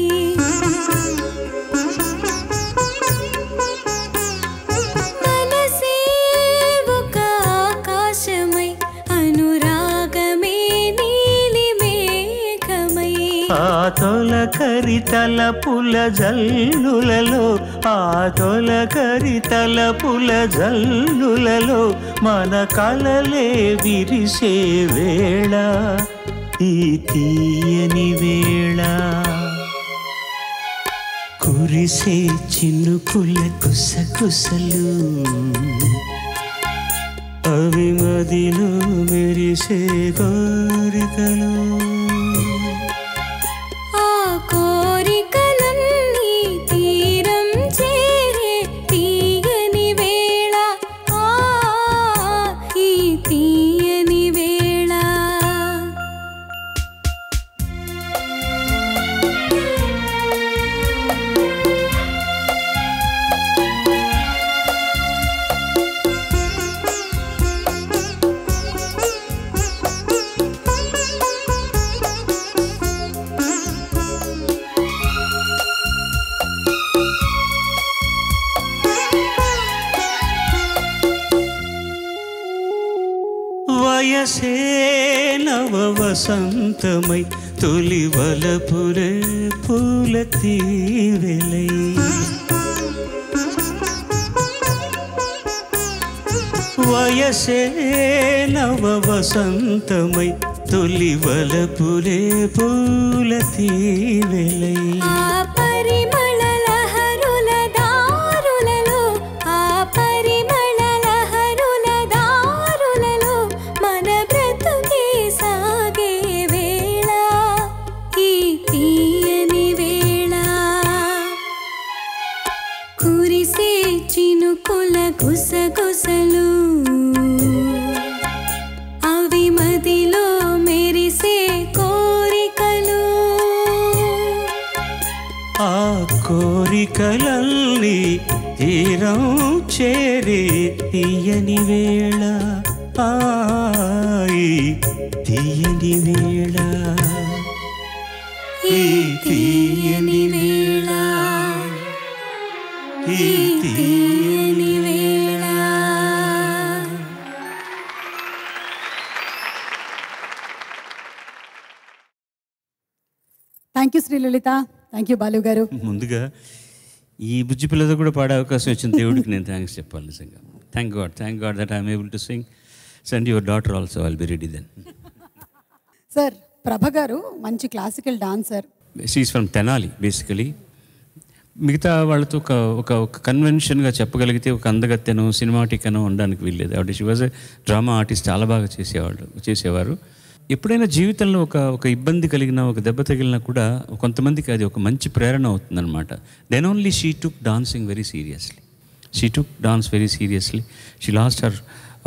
మనసే ఒక ఆకాశమై అనురాగమే నీలి మేఘమై ఆ తొలకరి తలపుల జల్లులలో ఆ తొలకరి తలపుల జల్లులలో మన కలలే విరిసే వేళ ఈ తీయని వేళ కురిసే చినుకుల కుసకుసలు అవి మదిలో మెరిసే కోరికలు ఆ కోరికలన్నీ తీరం చేరే తీయని వేళ ఆ వయసే నవ వసంతమై తొలి వలపురే పూల తీవెలై వయసే నవ వసంతమై తొలి వలపురే పూల తీవెలై ఆ పరిమళ లహరుల దారులలో ఆ పరిమళ లహరుల దారులలో మన బ్రతుకే సాగే వేళ ఈ తీయని వేళ కురిసే చినుకుల గుసగుసలు అవి మదిలో మెరిసే కోరికలు ఆ కోరికలల్ని తీరం చేరే తీయని వేళ ఆయి తీయని వేళ ఈ తీయని వేళ ఈ తీయని వేళ thank you Srilalitha thank you Balu గారు ముందుగా ఈ బుజ్జి పిల్లతో కూడా పాడే అవకాశం వచ్చిన దేవుడికి నేను థ్యాంక్స్ చెప్పాలి నిజంగా thank god thank god that I'm able to sing send your daughter also I'll be ready then sir Prabha గారు మంచి classical dancer she is from Tenali basically మిగతా వాళ్ళతో ఒక ఒక ఒక కన్వెన్షన్గా చెప్పగలిగితే ఒక అందగత్తెను సినిమాటిక్ అను ఉండడానికి వీల్లేదు ఆవిడ షీ వాజ్ డ్రామా ఆర్టిస్ట్ చాలా బాగా చేసేవాళ్ళు చేసేవారు ఎప్పుడైనా జీవితంలో ఒక ఒక ఇబ్బంది కలిగిన ఒక దెబ్బ తగిలినా కూడా కొంతమందికి అది ఒక మంచి ప్రేరణ అవుతుందన్నమాట then only she took dancing very seriously she took dance very seriously she lost her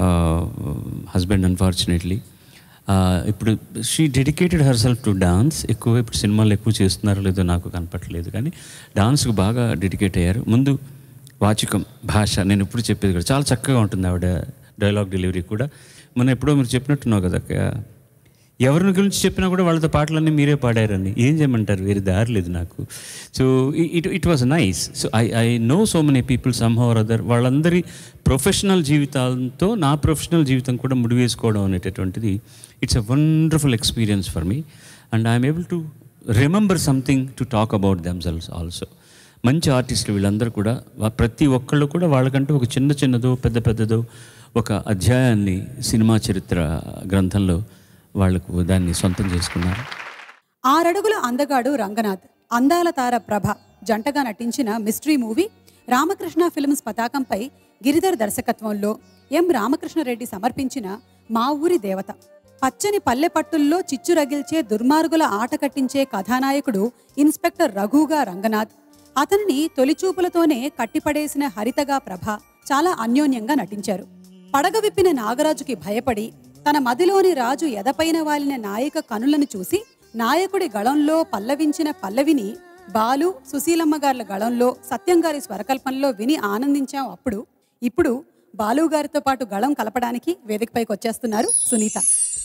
husband unfortunately ఇప్పుడు she dedicated herself to dance ఎక్కువ ఇప్పుడు సినిమాలు ఎక్కువ చేస్తున్నారో లేదో నాకు కనపట్లేదు కానీ డాన్స్కి బాగా డెడికేట్ అయ్యారు ముందు వాచికం భాష నేను ఇప్పుడు చెప్పేది కూడా చాలా చక్కగా ఉంటుంది ఆవిడ డైలాగ్ డెలివరీ కూడా మొన్న ఎప్పుడో మీరు చెప్పినట్టున్నావు కదా అక్క. ఎవరిని గురించి చెప్పినా కూడా వాళ్ళతో పాటలన్నీ మీరే పాడారని ఏం చేయమంటారు వేరే దారి లేదు నాకు so it it was nice so I I know so many people some how or other వాళ్ళందరి ప్రొఫెషనల్ జీవితాలతో నా ప్రొఫెషనల్ జీవితం కూడా ముడివేసుకోవడం అనేటటువంటిది it's a wonderful experience for me and I'm able to remember something to talk about themselves also మంచి ఆర్టిస్టులు వీళ్ళందరూ కూడా వా- ప్రతి ఒక్కళ్ళు కూడా వాళ్ళకంటూ ఒక చిన్న చిన్నదో పెద్ద పెద్దదో ఒక అధ్యాయాన్ని సినిమా చరిత్ర గ్రంథంలో వాళ్ళకు దాన్ని సొంతం చేసుకున్నారు ఆరడుగుల అందగాడు రంగనాథ్ అందాల తార ప్రభ జంటగా నటించిన మిస్టరీ మూవీ రామకృష్ణ ఫిల్మ్స్ పతాకంపై గిరిధర్ దర్శకత్వంలో ఎం రామకృష్ణరెడ్డి సమర్పించిన మా ఊరి దేవత పచ్చని పల్లె పట్టుల్లో చిచ్చు రగిల్చే దుర్మార్గుల ఆట కట్టించే కథానాయకుడు ఇన్స్పెక్టర్ రఘుగా రంగనాథ్ అతనిని తొలిచూపులతోనే కట్టిపడేసిన హరితగా ప్రభ చాలా అన్యోన్యంగా నటించారు పడగ విప్పిన నాగరాజుకి భయపడి తన మదిలోని రాజు ఎదపైన వాలిన నాయక కనులను చూసి నాయకుడి గళంలో పల్లవించిన పల్లవిని బాలు సుశీలమ్మ గార్ల గళంలో సత్యం గారి స్వరకల్పంలో విని ఆనందించాం అప్పుడు ఇప్పుడు బాలు గారితో పాటు గళం కలపడానికి వేదికపైకి వచ్చేస్తున్నారు సునీత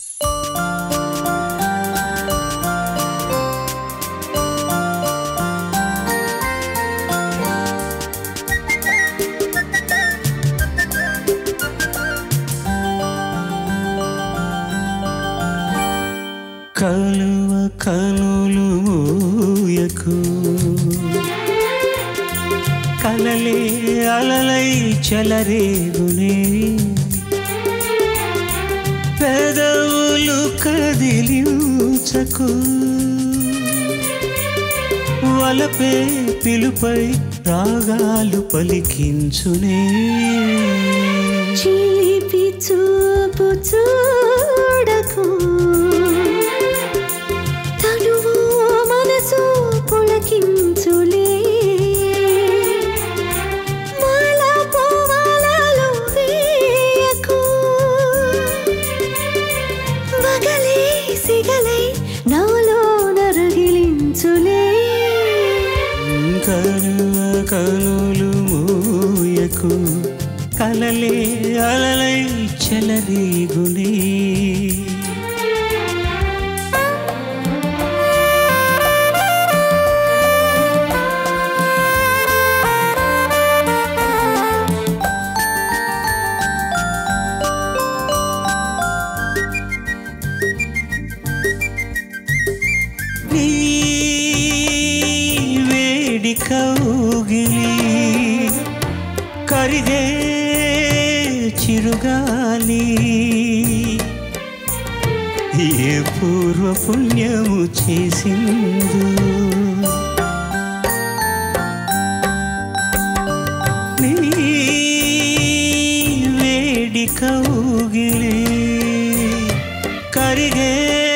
కలువ కనులు మూయకు కలలే అలలై చెలరేగునే పెదవులు కదిలించకు వలపే పిలుపై రాగాలు పలికించునే చిలిపి చూపు చూడకు తనువు మనసు పులకించులే మాల పోవాలలో వేయకు వగలే సిగలై నాలో నరగిలించులే కరువ కనులు మూయకు కలలే అలలై చెలరేగునే చిరుగాలి ఏ పూర్వ పుణ్యము చేసిందో నీ వేడి కౌగిలి కరిగే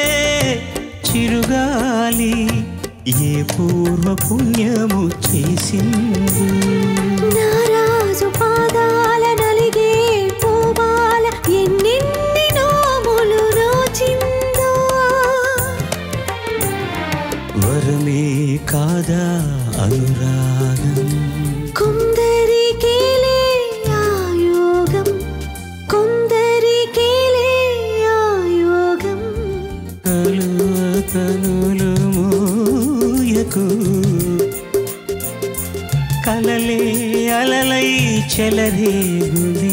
చిరుగాలి ఏ పూర్వ పుణ్యము చేసింది నారాజు పాదాల నలిగే పూమాల ఎన్నెన్ని నోములు రోచిందో వరమే కాదా అనురాగం కొందరికేలే ఆయోగం కొందరికేలే ఆయోగం కలువ కనులు మూయకు కలలే అలలై చెలరేగులే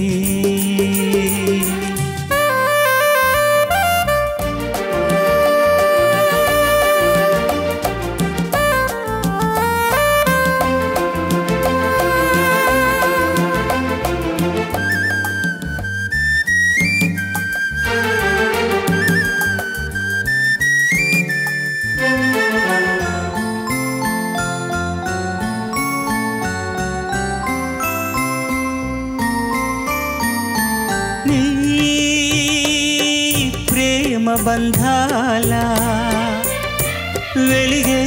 నీ ప్రేమ బంధాల వెలిగే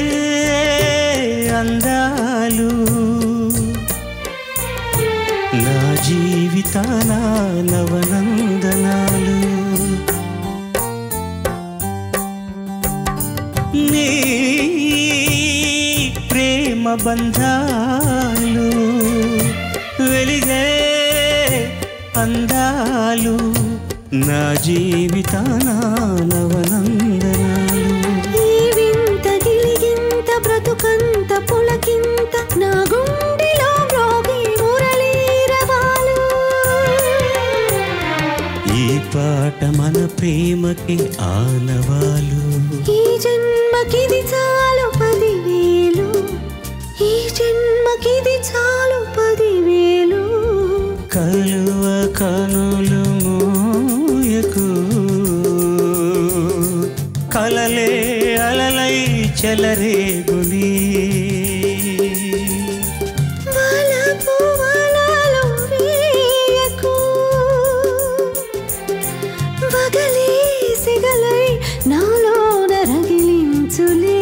అందాలు నా జీవితాన నవనందనాలు నీ ప్రేమ బంధాలు వెలిగే అందాలు నా జీవితాన నవనందనాలు ఈ వింత గిలిగింత బ్రతుకంత పులకింత నా గుండెలో మ్రోగి మురళీరవాలు ఈ పాట మన ప్రేమకి ఆనవాలు ఈ జన్మకిది చాలు పదివేలు ఈ జన్మకిది చాలు పదివేలు కలువ కనులు మూయకు కలలే అలలై చెలరేగుని వలపు వలలు వేయకు వగలే సిగలై నాలోన రగిలించులే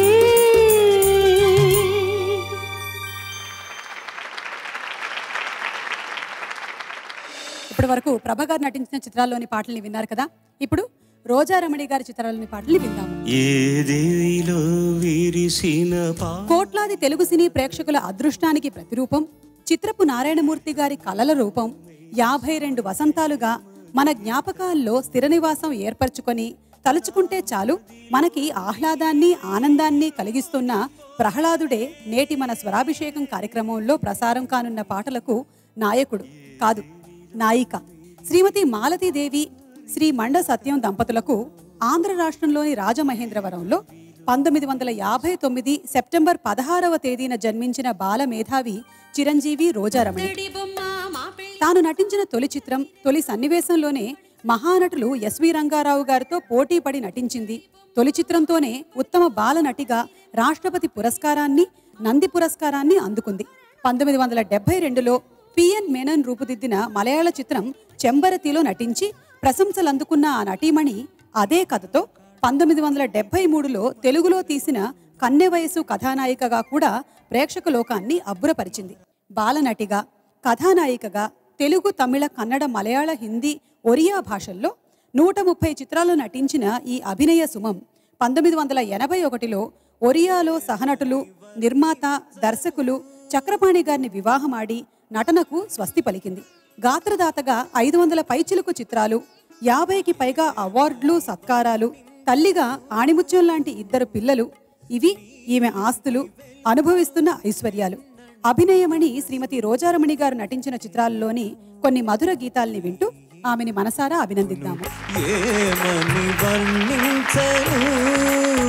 ఇప్పటి వరకు ప్రభ గారు నటించిన చిత్రాల్లోని పాటల్ని విన్నారు కదా ఇప్పుడు రోజారమణి గారి చిత్రాల్లోని పాటల్ని విందాము ఏ దేవిలో విరిసిన పా కోట్లాది తెలుగు సినీ ప్రేక్షకుల అదృష్టానికి ప్రతిరూపం చిత్రపు నారాయణమూర్తి గారి కలల రూపం యాభై రెండు వసంతాలుగా మన జ్ఞాపకాల్లో స్థిర నివాసం ఏర్పరచుకొని తలుచుకుంటే చాలు మనకి ఆహ్లాదాన్ని ఆనందాన్ని కలిగిస్తున్న ప్రహ్లాదుడే నేటి మన స్వరాభిషేకం కార్యక్రమంలో ప్రసారం కానున్న పాటలకు నాయకుడు కాదు నాయిక శ్రీమతి మాలతీదేవి శ్రీ మండ సత్యం దంపతులకు ఆంధ్ర రాష్ట్రంలోని రాజమహేంద్రవరంలో పంతొమ్మిది వందల యాభై తొమ్మిది సెప్టెంబర్ పదహారవ తేదీన జన్మించిన బాల మేధావి చిరంజీవి రోజారమణి తాను నటించిన తొలి చిత్రం తొలి సన్నివేశంలోనే మహానటులు ఎస్వి రంగారావు గారితో పోటీ పడి నటించింది తొలి చిత్రంతోనే ఉత్తమ బాల నటిగా రాష్ట్రపతి పురస్కారాన్ని నంది పురస్కారాన్ని అందుకుంది పంతొమ్మిది వందల డెబ్బై రెండులో పిఎన్ మేనన్ రూపుదిద్దిన మలయాళ చిత్రం చెంబరతిలో నటించి ప్రశంసలు అందుకున్న ఆ నటీమణి అదే కథతో పంతొమ్మిది వందల డెబ్బై మూడులో తెలుగులో తీసిన కన్నె వయసు కథానాయికగా కూడా ప్రేక్షక లోకాన్ని అబ్బురపరిచింది బాలనటిగా కథానాయికగా తెలుగు తమిళ కన్నడ మలయాళ హిందీ ఒరియా భాషల్లో నూట ముప్పై చిత్రాల్లో నటించిన ఈ అభినయ సుమం పంతొమ్మిది వందల ఎనభై ఒకటిలో ఒరియాలో సహనటులు నిర్మాత దర్శకులు చక్రపాణి గారిని వివాహమాడి నటనకు స్వస్తి పలికింది గాత్రదాతగా ఐదు వందల పైచిలుకు చిత్రాలు యాభైకి పైగా అవార్డులు సత్కారాలు తల్లిగా ఆణిముత్యం లాంటి ఇద్దరు పిల్లలు ఇవి ఈమె ఆస్తులు అనుభవిస్తున్న ఐశ్వర్యాలు అభినయమణి శ్రీమతి రోజారమణి గారు నటించిన చిత్రాల్లోని కొన్ని మధుర గీతాల్ని వింటూ ఆమెని మనసారా అభినందిద్దాము ఏమని వర్ణించను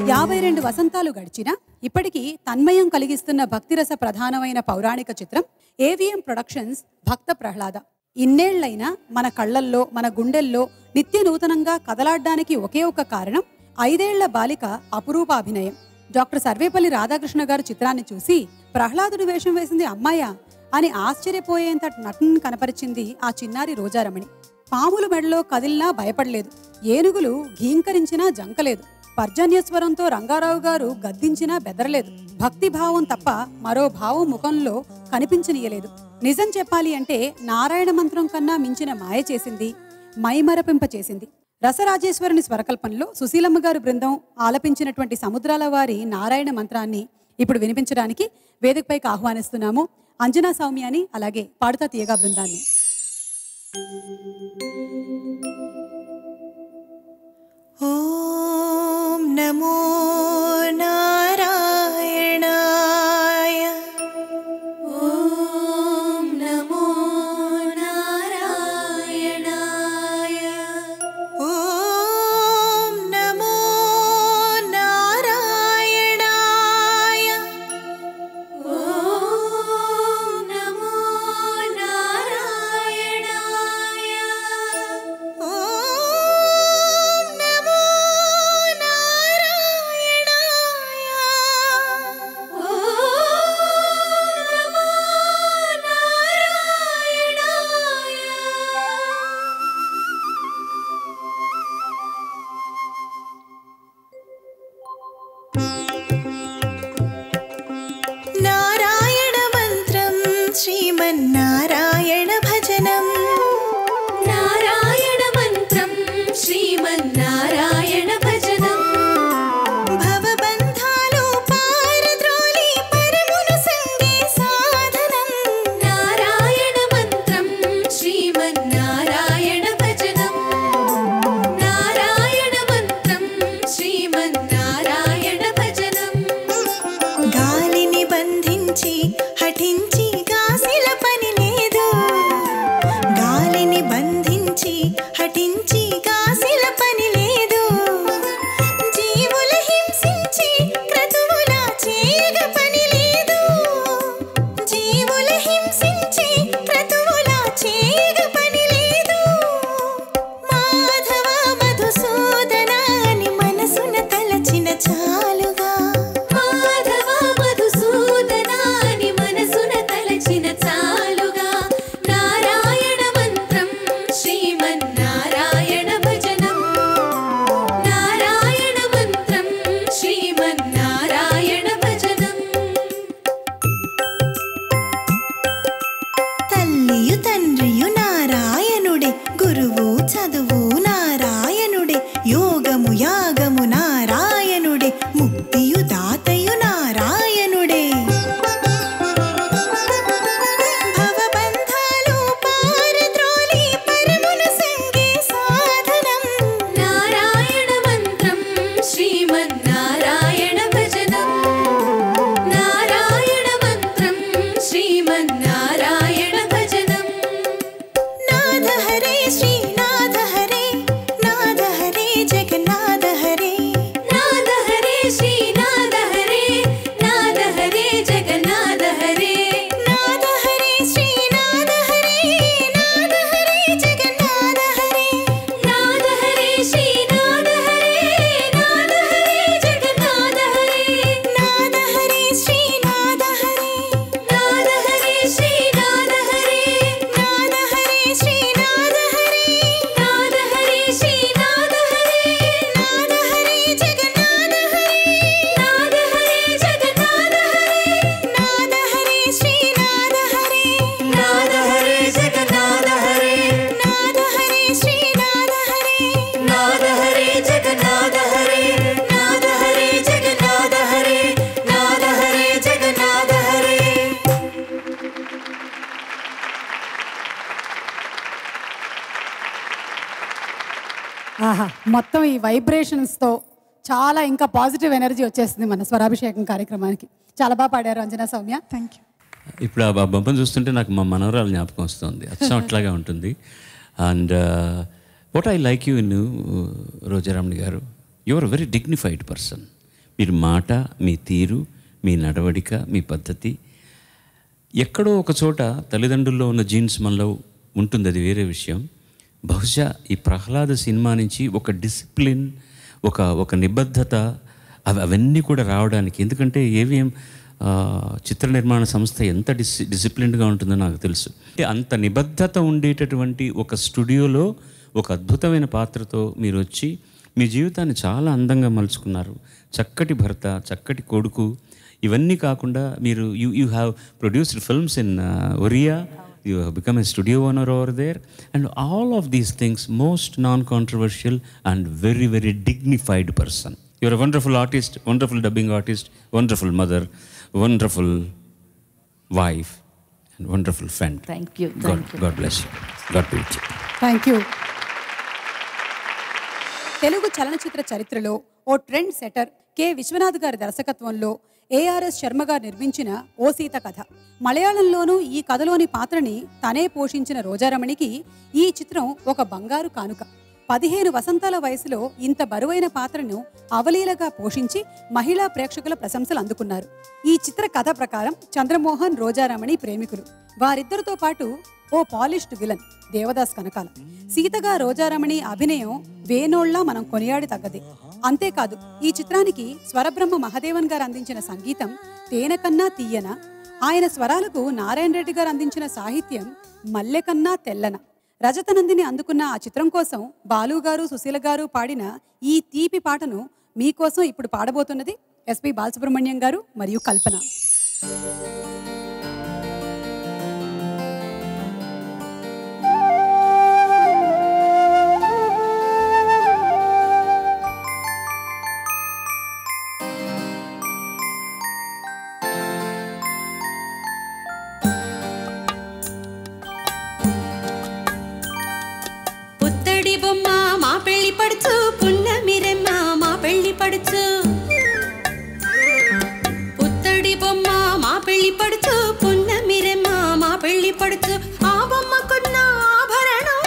యాభై రెండు వసంతాలు గడిచినా ఇప్పటికీ తన్మయం కలిగిస్తున్న భక్తిరస ప్రధానమైన పౌరాణిక చిత్రం ఏవిఎం ప్రొడక్షన్స్ భక్త ప్రహ్లాద ఇన్నేళ్లైనా మన కళ్ళల్లో మన గుండెల్లో నిత్య నూతనంగా కదలాడ్డానికి ఒకే ఒక కారణం ఐదేళ్ల బాలిక అపురూప అభినయం డాక్టర్ సర్వేపల్లి రాధాకృష్ణ గారు చిత్రాన్ని చూసి ప్రహ్లాదుడు వేషం వేసింది అమ్మాయా అని ఆశ్చర్యపోయేంత నటన కనపరిచింది ఆ చిన్నారి రోజారమణి పాముల మెడలో కదిలినా భయపడలేదు ఏనుగులు ఘీంకరించినా జంకలేదు పర్జన్యస్వరంతో రంగారావు గారు గద్దించినా బెదరలేదు భక్తి భావం తప్ప మరో భావం ముఖంలో కనిపించనీయలేదు నిజం చెప్పాలి అంటే నారాయణ మంత్రం కన్నా మించిన మాయ చేసింది మైమరపింప చేసింది రసరాజేశ్వరుని స్వరకల్పనలో సుశీలమ్మ గారు బృందం ఆలపించినటువంటి సముద్రాల వారి నారాయణ మంత్రాన్ని ఇప్పుడు వినిపించడానికి వేదికపైకి ఆహ్వానిస్తున్నాము అంజనా సౌమ్యాని అలాగే పాడుతా తీయగా బృందాన్ని ॐ नमो नारायणाय ॐ नमो नारायणाय ॐ नमो नारायणाय ॐ नमो नारायणाय ॐ नमो నారాయణ మంత్రం శ్రీమన్నారాయణ భజనం నారాయణ మంత్రం శ్రీమన్నారాయణ భజనం భవబంధాలు పారద్రోలి పరమును సంగే సాధనం నారాయణ మంత్రం శ్రీమన్నారాయణ భజనం నారాయణ మంత్రం శ్రీమన్నారాయణ భజనం గాలిని బంధించి హఠించి గాసిల పని లేదు గాలిని బంధించి హఠించి గాసిల పని లేదు జీవుల హింసించి క్రతువుల చేయగ పని లేదు జీవుల హింసించి క్రతువుల చేయగ పని లేదు మాధవ మధుసూదన అని మనసున తలచిన చాలుగా మాధవ మధుసూదనాని మనసున తలచిన చాలుగా నారాయణ మంత్రం శ్రీమన్నారాయణ భజనం నారాయణ మంత్రం శ్రీమన్నారాయణ భజనం తల్లియు తండ్రియు నారాయణుడే గురువు చదువు నారాయణుడే యోగము యాగము నారాయణుడే ముక్తియు దాతయు నారాయణుడే భవబంధాలు పారద్రోలి పరమును సంగే సాధనం నారాయణ మంత్రం శ్రీమన్నారాయణ భజనం నారాయణ మంత్రం శ్రీమన్నారాయణ భజనం నాథ హరే శ్రీనాథ హరే నాథ హరే జగన్నాథ హరే నాద హరే శ్రీనాథ హరే నాద హరే జగన్నాథ హరే నాథ హరే శ్రీనాథ హరే నాథ హరే జగన్నాథ హరే నాద హరే శ్రీనాథ హరే నాద హరే జగన్నాథ హరే నాథ హరే శ్రీనాథ హరే నాద హరే శ్రీనాథ హరే నాథ హరే శ్రీనాథ హరే నాద హరే శ్రీనాథ హరే నాథ హరే జగన్నాథ హరే నాద హరే జగన్నాథ హరే నాథ హరే శ్రీనాథ హరే నాద హరే జగన్నాథ హరే నాథ హరే శ్రీనాథ హరే నాద హరే జగన్నాథ హరే నాద హరే జగన్నాథ హరే నాద హరే జగన్నాథ హరే ఆహా మొత్తం ఈ వైబ్రేషన్స్తో చాలా ఇంకా పాజిటివ్ ఎనర్జీ వచ్చేస్తుంది మన స్వరాభిషేకం కార్యక్రమానికి చాలా బాగా పాడారు అంజనా సౌమ్య థ్యాంక్ యూ ఇప్పుడు ఆ బొమ్మను చూస్తుంటే నాకు మా మనవరాలు జ్ఞాపకం వస్తుంది అచ్చం అట్లాగే ఉంటుంది and what I like you in Rojaramani గారు you are very dignified person మీరు మాట మీ తీరు మీ నడవడిక మీ పద్ధతి ఎక్కడో ఒక చోట తల్లిదండ్రుల్లో ఉన్న జీన్స్ మనలో ఉంటుంది అది వేరే విషయం బహుశా ఈ ప్రహ్లాద సినిమా నుంచి ఒక డిసిప్లిన్ ఒక ఒక నిబద్ధత అవి అవన్నీ కూడా రావడానికి ఎందుకంటే ఏవిఎం ఆ, చిత్ర నిర్మాణ సంస్థ ఎంత డిసి డిసిప్లిన్డ్గా ఉంటుందో నాకు తెలుసు అంటే అంత నిబద్ధత ఉండేటటువంటి ఒక స్టూడియోలో ఒక అద్భుతమైన పాత్రతో మీరు వచ్చి మీ జీవితాన్ని చాలా అందంగా మలుచుకున్నారు చక్కటి భర్త చక్కటి కొడుకు ఇవన్నీ కాకుండా మీరు you you have produced films in Oriya you have become a studio owner over there and all of these things most non controversial and very very dignified person your wonderful artist wonderful dubbing artist wonderful mother wonderful wife and wonderful friend Thank you, god thank you. God bless you god be thank you Telugu చలనచిత్ర చరిత్రలో ఓ trend setter K Viswanath గారి దర్శకత్వంలో ARS Sharma గారు నిర్మించిన ఓ సీత కథ మలయాళంలోనూ ఈ కథలోని పాత్రని తనే పోషించిన రోజారమణికి ఈ చిత్రం ఒక బంగారు కానుక పదిహేను వసంతాల వయసులో ఇంత బరువైన పాత్రను అవలీలగా పోషించి మహిళా ప్రేక్షకుల ప్రశంసలు అందుకున్నారు ఈ చిత్ర కథ ప్రకారం చంద్రమోహన్ రోజారమణి ప్రేమికులు వారిద్దరితో పాటు ఓ పాలిష్డ్ విలన్ దేవదాస్ కనకాల సీతగా రోజారమణి అభినయం వేనోళ్ల మనం కొనియాడి తగ్గదే అంతేకాదు ఈ చిత్రానికి స్వరబ్రహ్మ మహదేవన్ గారు అందించిన సంగీతం తేనెకన్నా తీయన ఆయన స్వరాలకు నారాయణ రెడ్డి గారు అందించిన సాహిత్యం మల్లెకన్నా తెల్లన రజతనందిని అందుకున్న ఆ చిత్రం కోసం బాలు గారు సుశీల గారు పాడిన ఈ తీపి పాటను మీకోసం ఇప్పుడు పాడబోతున్నది ఎస్పి బాలసుబ్రహ్మణ్యం గారు మరియు కల్పన పుత్తడి బొమ్మ మా పెళ్లి పడుచు పున్నమిరెమ్మ మా పెళ్లి పడుచు పుత్తడి బొమ్మ మా పెళ్లి పడుచు పున్నమిరెమ్మ మా పెళ్లి పడుచు ఆ బొమ్మకున్న ఆభరణం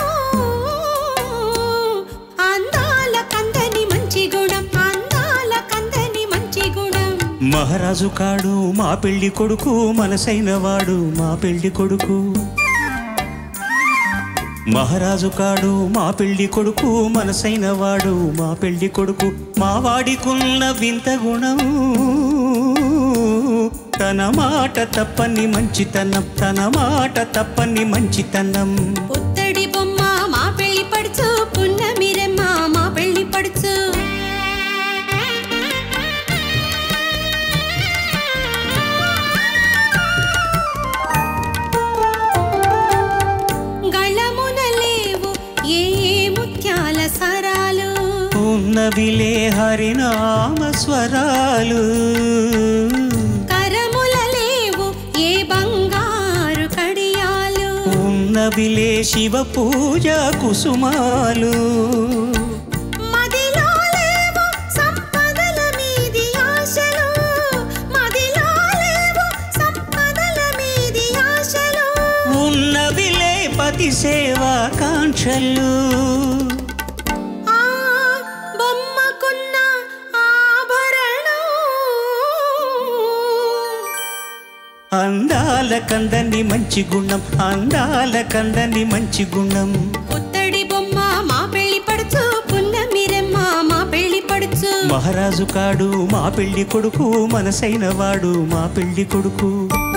అందాల కందని మంచి గుణం అందాల కందని మంచి గుణం మహారాజు కాడు మా పెళ్లి కొడుకు మనసైన వాడు మా పెళ్లి కొడుకు మహారాజు కాడు మా పెళ్లి కొడుకు మనసైన వాడు మా పెళ్లి కొడుకు మా వాడికున్న వింత గుణం తన మాట తప్పని మంచితనం తన మాట తప్పని మంచితనం పుత్తడి బొమ్మ మా పెళ్లి పడుచు పున్నమిరెమ్మ మా పెళ్లి పడుచు గళమున లేవు ఏ ఏ ముత్యాల సరాలు ఉన్నవిలే హరినామ స్వరాలు కరముల లేవు ఏ బంగారు కడియాలు ఉన్నవిలే శివ పూజ కుసుమాలు మదిలో లేవు సంపదల మీది ఆశలు మదిలో లేవు సంపదల మీది ఆశలు ఉన్నవిలే పతి సేవా కాంక్షలు ఆ బొమ్మకున్న ఆభరణం అందాల కందని మంచి గుణం అందాల కందని మంచి గుణం పుత్తడి బొమ్మ మా పెళ్లి పడుచు పున్నమిరెమ్మ మా పెళ్లి పడుచు మహారాజు కాడు మా పెళ్లి కొడుకు మనసైన వాడు మా పెళ్లి కొడుకు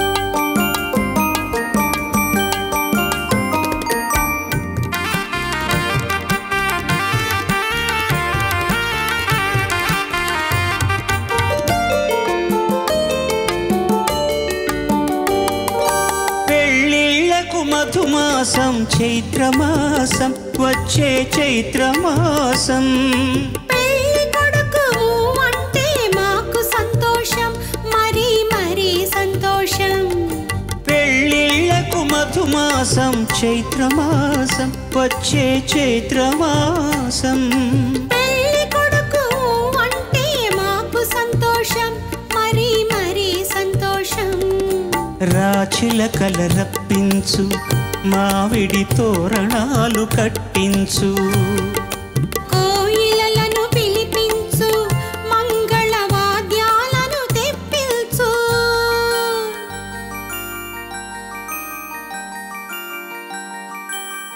పెళ్ళిళ్ళకు మధుమాసం చైత్రమాసం వచ్చే చైత్రమాసం పెళ్లి కొడుకు అంటే మాకు సంతోషం మరి మరి సంతోషం పెళ్ళిళ్ళకు మధుమాసం చైత్రమాసం వచ్చే చైత్రమాసం పెళ్లి కొడుకు అంటే మాకు సంతోషం మరి మరి సంతోషం రాచిలకల రప్పించు మావిడి తోరణాలు కట్టించు కోయిలలను పిలిపించు మంగళ వాద్య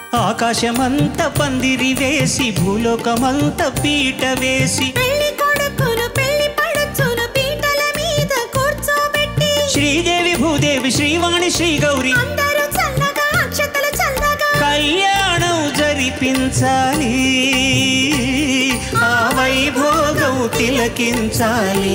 ఆకాశమంత పందిరి వేసి భూలోకమంత పీట వేసి పెళ్లి కొడుకును పెళ్లి పడుచును పీటల మీద కూర్చోబెట్టి శ్రీదేవి భూదేవి శ్రీవాణి శ్రీ గౌరి అందరూ చల్లగా అక్షతలు చల్లగా కళ్యాణం జరిపించాలి ఆ వైభోగం తిలకించాలి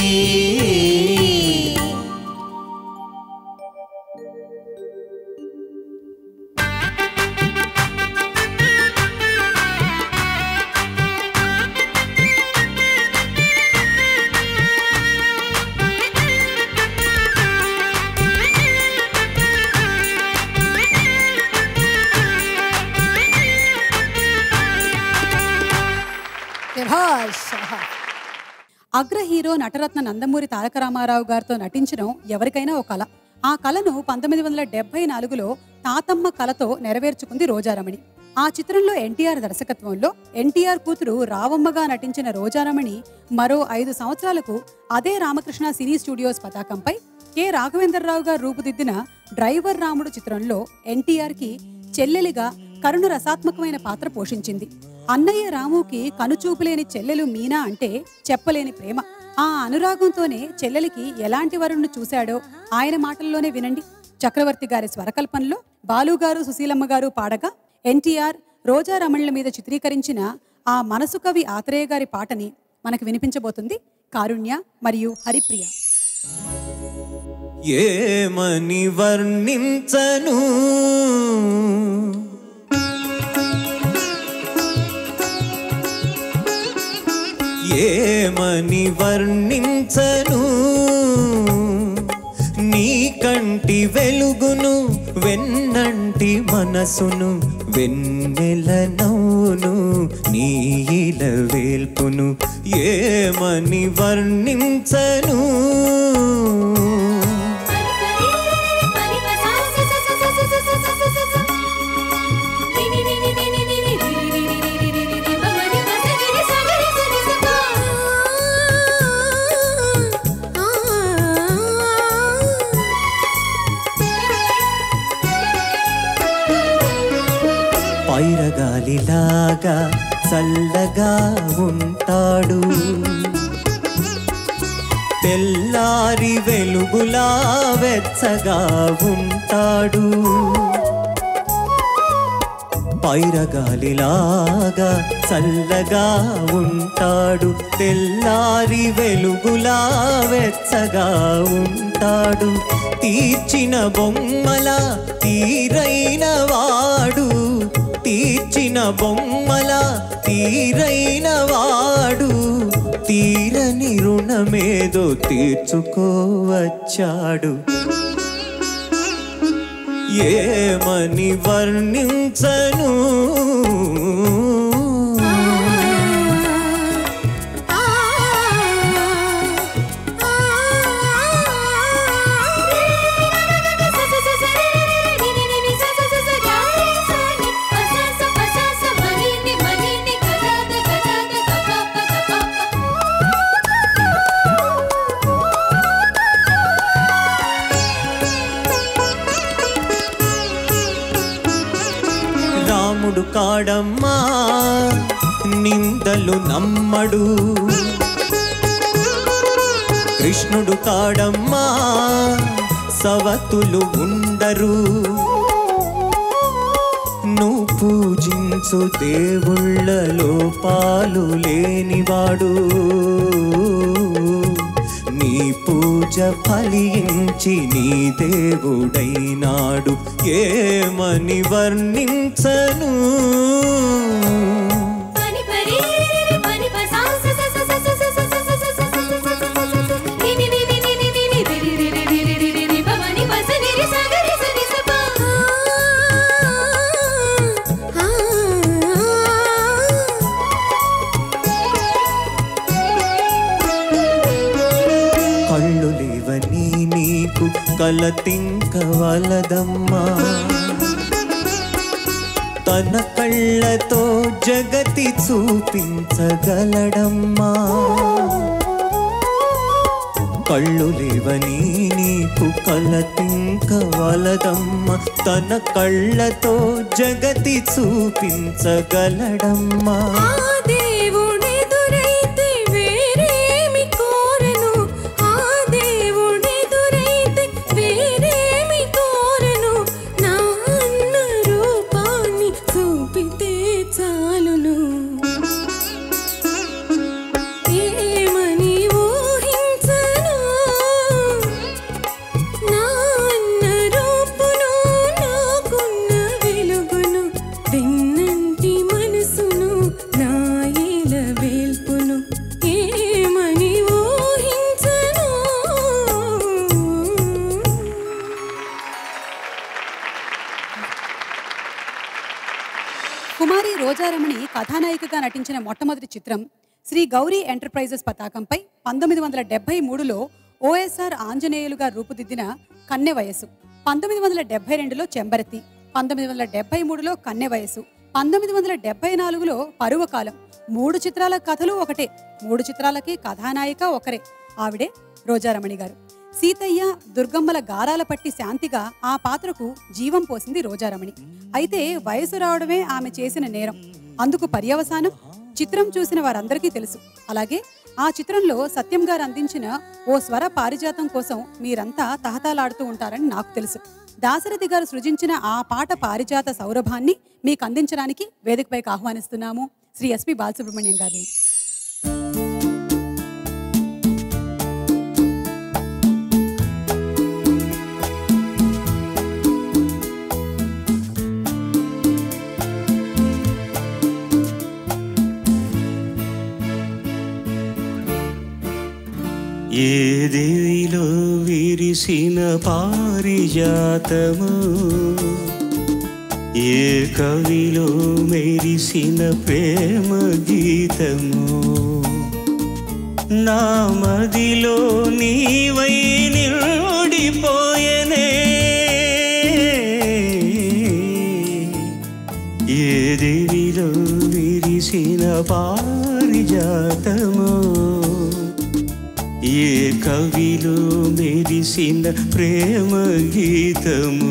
శభాష్. అగ్ర హీరో నటరత్న నందమూరి తారక రామారావు గారితో నటించడం ఎవరికైనా ఒక కళ ఆ కళను పంతొమ్మిది వందల డెబ్బై నాలుగులో తాతమ్మ కళతో నెరవేర్చుకుంది రోజారమణి ఆ చిత్రంలో ఎన్టీఆర్ దర్శకత్వంలో ఎన్టీఆర్ కూతురు రావమ్మగా నటించిన రోజారమణి మరో ఐదు సంవత్సరాలకు అదే రామకృష్ణ సినీ స్టూడియోస్ పతాకంపై కె రాఘవేంద్రరావు గారు రూపుదిద్దిన డ్రైవర్ రాముడు చిత్రంలో ఎన్టీఆర్కి చెల్లెలిగా కరుణ రసాత్మకమైన పాత్ర పోషించింది అన్నయ్య రాముకి కనుచూపులేని చెల్లెలు మీనా అంటే చెప్పలేని ప్రేమ ఆ అనురాగంతోనే చెల్లెలికి ఎలాంటి వరుణ్ణి చూశాడో ఆయన మాటల్లోనే వినండి చక్రవర్తి గారి స్వరకల్పనలో బాలుగారు సుశీలమ్మ గారు పాడగా ఎన్టీఆర్ రోజా రమణుల మీద చిత్రీకరించిన ఆ మనసు కవి ఆత్రేయ గారి పాటని మనకు వినిపించబోతుంది కారుణ్య మరియు హరిప్రియ ఏమని వర్ణించను ఏమని వర్ణించను నీ కంటి వెలుగును వెన్నంటి మనసును వెన్నెల నవ్వును నీల వేల్పును ఏమని వర్ణించను పైరగాలిలాగా చల్లగా ఉంటాడు తెల్లారి వెలుగులా వెచ్చగా ఉంటాడు పైరగాలిలాగా చల్లగా ఉంటాడు తెల్లారి వెలుగులా వెచ్చగా ఉంటాడు తీర్చిన బొమ్మల తీరైన వాడు తీర్చిన బొమ్మల తీరైన వాడు తీరని రుణమేదో తీర్చుకోవచ్చాడు ఏమని వర్ణించను రాముడు కాడమ్మా నిందలు నమ్మడు కృష్ణుడు కాడమ్మా సవతులు ఉండరు నువ్వు పూజించు దేవుళ్ళలో పాలు లేనివాడు నీ పూజ ఫలించి నీ దేవుడైనాడు ఏమని వర్ణించను కళ్ళు లేవని నీకు కలతింక వలదమ్మా తన కళ్ళతో జగతి చూపించగలడమ్మా కళ్ళు లేవని నీకు కలతింక వలదమ్మ తన కళ్ళతో జగతి చూపించగలడమ్మా ఆ దేవుడెదురైతే వేరేమి కోరెను ఆ దేవుడెదురైతే వేరేమి కోరెను నా అన్న రూపాన్ని చూపితే చాలును ఏమని ఊహించను నా అన్న రూపును నాకున్న వెలుగును వెన్నంటి మనసును నా ఏల వేల్పును ఏమని ఊహించను కుమారి రోజారమణి కథానాయికగా నటించిన మొట్టమొదటి చిత్రం శ్రీ గౌరీ ఎంటర్ప్రైజెస్ పతాకంపై పంతొమ్మిది వందల డెబ్బై మూడులో ఓఎస్ఆర్ ఆంజనేయులుగా రూపుదిద్దిన కన్నె వయసు పంతొమ్మిది వందల డెబ్బై రెండులో చెంబరతి పంతొమ్మిది వందల డెబ్బై మూడులో కన్నె వయసు పంతొమ్మిది వందల డెబ్బై నాలుగులో పరువకాలం మూడు చిత్రాల కథలు ఒకటే మూడు చిత్రాలకి కథానాయిక ఒకరే ఆవిడే రోజారమణి గారు సీతయ్య దుర్గమ్మల గారాల పట్టి శాంతిగా ఆ పాత్రకు జీవం పోసింది రోజారమణి అయితే వయసు రావడమే ఆమె చేసిన నేరం అందుకు పర్యవసానం చిత్రం చూసిన వారందరికీ తెలుసు అలాగే ఆ చిత్రంలో సత్యం గారు అందించిన ఓ స్వర పారిజాతం కోసం మీరంతా తహతాలాడుతూ ఉంటారని నాకు తెలుసు దాశరథి గారు సృజించిన ఆ పాట పారిజాత సౌరభాన్ని మీకు అందించడానికి వేదికపైకి ఆహ్వానిస్తున్నాము శ్రీ ఎస్పి బాలసుబ్రహ్మణ్యం గారిని ఏ దేవిలో విరిసిన పారిజాతము ఏ కవిలో మెరిసిన ప్రేమ గీతము నా మదిలో నీవై నిండిపోయనే ఏ దేవిలో విరిసిన పారిజాతము ఏ కవిలో మెరిసిన ప్రేమ గీతము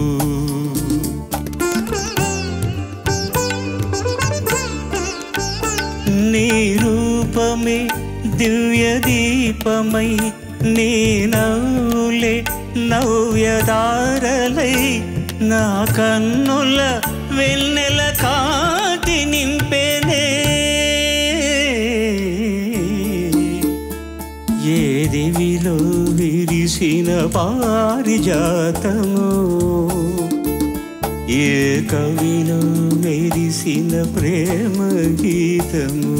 నీ రూపమే దివ్య దీపమై నీ నవ్వులే నవ్యదారలై నా కన్నుల వెన్నెల కాటి నింపెనే ఏ దివిలో విరిసిన పారిజాతము ఏ కవిలో మెరిసిన ప్రేమ గీతము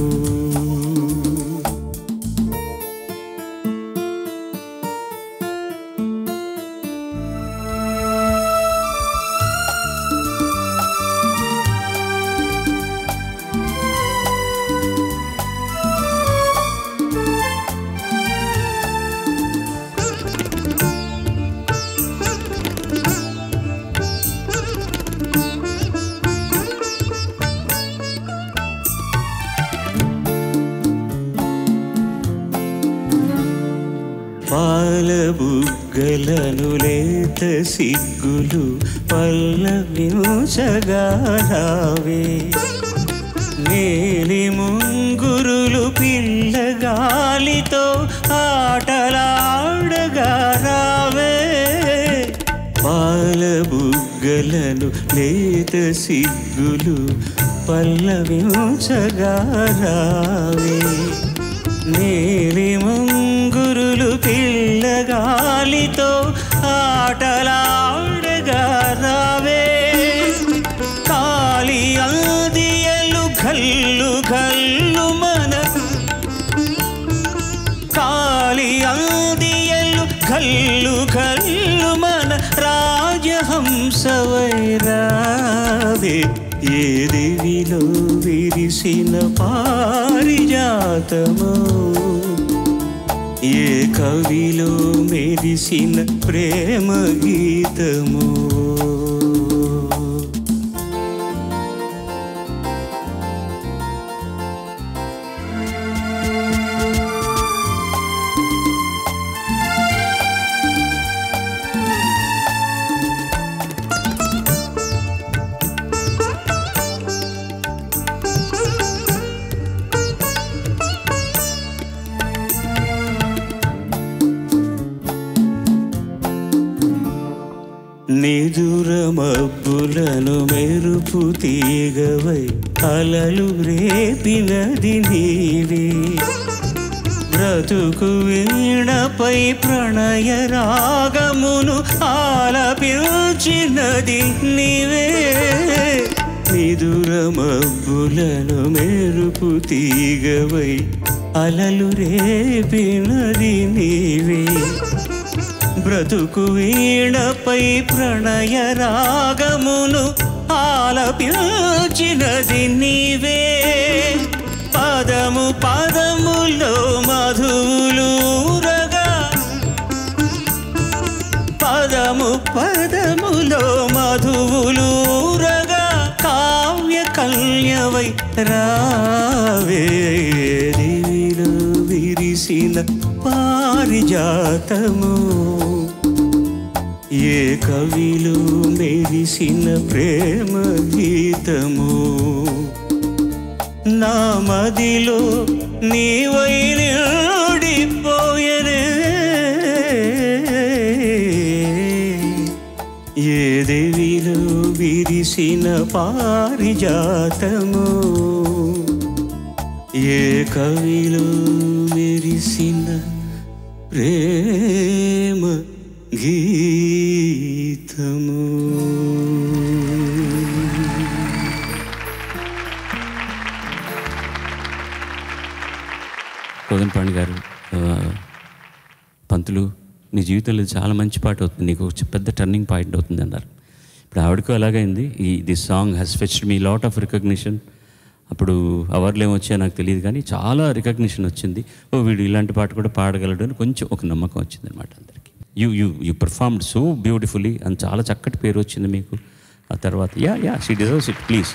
పాల బుగ్గలను లేత సిగ్గులు పల్లవించగా రావే నేలి ముంగురులు పిల్లగాలితో ఆటలాడగా రావే పాల బుగ్గలను లేత సిగ్గులు పల్లవించగా రావే నీలి ముంగురులు పిల్లగాలితో ఆటలాడగా రావే కాలి అందియలు గల్లు గల్లు మన కాలి అందియలు గల్లు గల్లు మన రాజహంసవైరావే ఏ దేవిలో విరిసిన పారిజాతము ఏ కవిలో మెరిసిన ప్రేమ గీతము తీగవై అలలు రేపినది నీవే బ్రతుకు వీణపై ప్రణయ రాగమును ఆలపించినది నీవే నిదుర మబ్బులను మెరుపు తీగవై అలలు రేపినది నీవే బ్రతుకు వీణపై ప్రణయ రాగమును ఆలపించినది నీవే పదము పదములో మధువులూరగా పదము పదములో మధువులూరగా కావ్య కల్యవై రావే దివిలో విరిసిన పారిజాతము ఏ కవిలో మెరిసిన ప్రేమ గీతము నా మదిలో నీవై నిండిపోయనే ఏ దేవిలో విరిసిన పారిజాతము ఏ కవిలో మెరిసిన ప్రేమ గీతము కోదంపాణి గారు ఆ, పంతులు నీ జీవితంలో ఇది చాలా మంచి పాట అవుతుంది నీకు ఒక పెద్ద టర్నింగ్ పాయింట్ అవుతుంది అన్నారు ఇప్పుడు ఆవిడకు అలాగైంది ఈ this song has fetched me lot of recognition అప్పుడు అవర్లు ఏమొచ్చాయో నాకు తెలియదు కానీ చాలా రికగ్నిషన్ వచ్చింది ఓ వీడు ఇలాంటి పాట కూడా పాడగలడు అని కొంచెం ఒక నమ్మకం వచ్చింది అనమాట అందరికీ you you you performed so beautifully అని చాలా చక్కటి పేరు వచ్చింది మీకు ఆ తర్వాత yeah yeah she deserves it please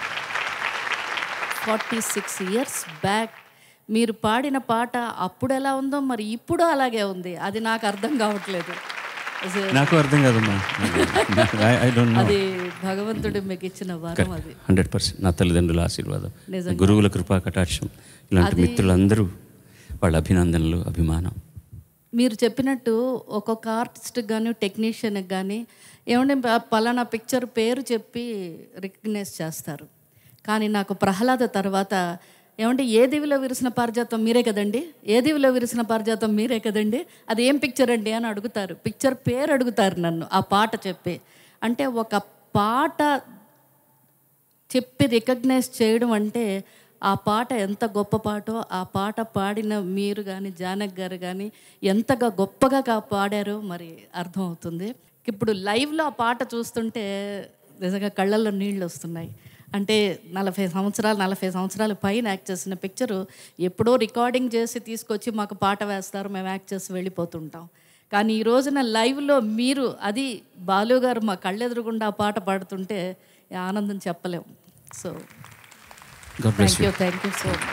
forty six years back మీరు పాడిన పాట అప్పుడు ఎలా ఉందో మరి ఇప్పుడు అలాగే ఉంది అది నాకు అర్థం కావట్లేదు అసలు నాకు అర్థం కాదమ్మా ఐ డోంట్ నో అది భగవంతుడు మీకు ఇచ్చిన వరం అది హండ్రెడ్ పర్సెంట్ నా తల్లిదండ్రుల ఆశీర్వాదం నిజంగా. గురువుల కృపా కటాక్షం ఇలాంటి అది- మిత్రులందరూ వాళ్ళ అభినందనలు అభిమానం మీరు చెప్పినట్టు ఒక్కొక్క ఆర్టిస్ట్కి కానీ టెక్నీషియన్కి కానీ ఏమంటే ప- పలానా పిక్చర్ పేరు చెప్పి రికగ్నైజ్ చేస్తారు కానీ నాకు ప్రహ్లాద తర్వాత ఏమంటే ఏ దివిలో విరిసిన పారిజాతం మీరే కదండి ఏ దివిలో విరిసిన పారిజాతం మీరే కదండి అది ఏం పిక్చర్ అండి అని అడుగుతారు పిక్చర్ పేరు అడుగుతారు నన్ను ఆ పాట చెప్పి అంటే ఒక పాట చెప్పి రికగ్నైజ్ చేయడం అంటే ఆ పాట ఎంత గొప్ప పాటో ఆ పాట పాడిన మీరు కానీ జానక్ గారు కానీ ఎంతగా గొప్పగా కా- పాడారో మరి అర్థమవుతుంది ఇప్పుడు లైవ్లో ఆ పాట చూస్తుంటే నిజంగా కళ్ళల్లో నీళ్ళు వస్తున్నాయి అంటే నలభై సంవత్సరాలు నలభై సంవత్సరాల పైన యాక్ట్ చేసిన పిక్చరు ఎప్పుడో రికార్డింగ్ చేసి తీసుకొచ్చి మాకు పాట వేస్తారు మేము యాక్ట్ చేసి వెళ్ళిపోతుంటాం కానీ ఈ రోజున లైవ్లో మీరు అది బాలు గారు మా కళ్ళెదురుగుండా ఆ పాట పాడుతుంటే ఈ ఆనందం చెప్పలేం so god bless thank you you thank you so much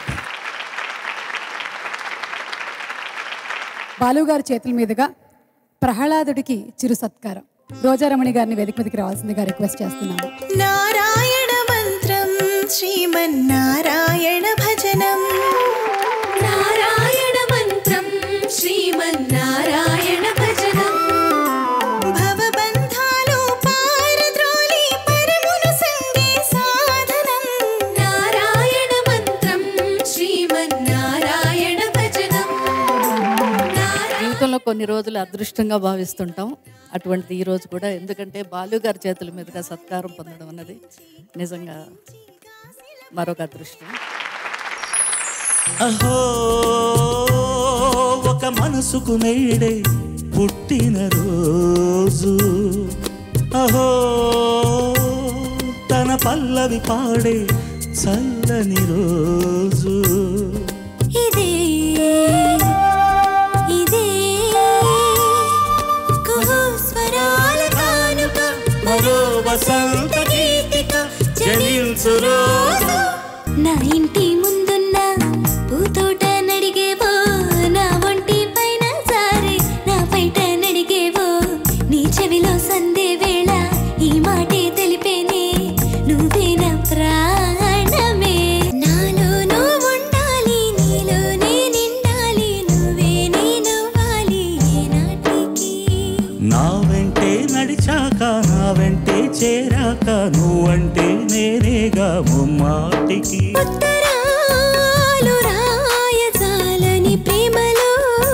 బాలుగారి చేతుల మీదుగా ప్రహ్లాదుడికి చిరు సత్కారం రోజారమణి గారిని వేదిక మీదకి రావాల్సిందిగా రిక్వెస్ట్ చేస్తున్నాను నారాయణ మంత్రం శ్రీమన్నారాయణ భజనం నారాయణ మంత్రం శ్రీమన్నారాయణ భజనం భవబంధాలు పారద్రోలి పరమును సంగే సాధనం నారాయణ మంత్రం శ్రీమన్నారాయణ భజనం జీవితంలో కొన్ని రోజులు అదృష్టంగా భావిస్తుంటాం అటువంటిది ఈ రోజు కూడా ఎందుకంటే బాలు గారి చేతుల మీదుగా సత్కారం పొందడం అన్నది నిజంగా మరొక అదృష్టం అహో ఒక మనసుకు నేడే పుట్టిన రోజు అహో తన పల్లవి పాడే చల్లని రోజు ఇదే ఇదే కుహు స్వరాల కానుక మరో వసంత గీతిక జనించు రోజు నా ఇంటి ముందున్న పూతోట నడిగేవో నా ఒంటి పైన సారి నా బయట నడిగేవో నీ చెవిలో సందే వేళ ఈ మాటే తెలిపేనే నువ్వే నా ప్రాణమే నాలో నువ్వు ఉండాలి నీలోనే నిండాలి నువ్వే నేనవ్వాలి ఏనాటికి నా వెంటే నడిచాక నా వెంటే చేరాక నువ్వంటే నేనే ముమ్మాటికి ఉత్తరాలు రాయజాలని ప్రేమలో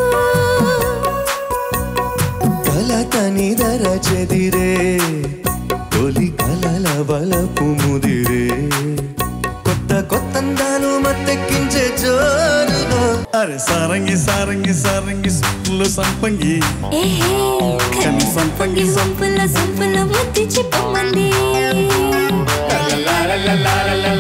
కలతని ధర చెదిరే తొలి కలల బలపు ముదిరే కొత్త కొత్తందాలు మత్తెక్కించే జోరులో అరే సారంగి సారంగి సారంగి సుప్పులు సంపంగి ఏహే కని సంపంగి సొంపుల సొంపుల ముద్దిచి పొమ్మంది లా లా లా లా లా లా లా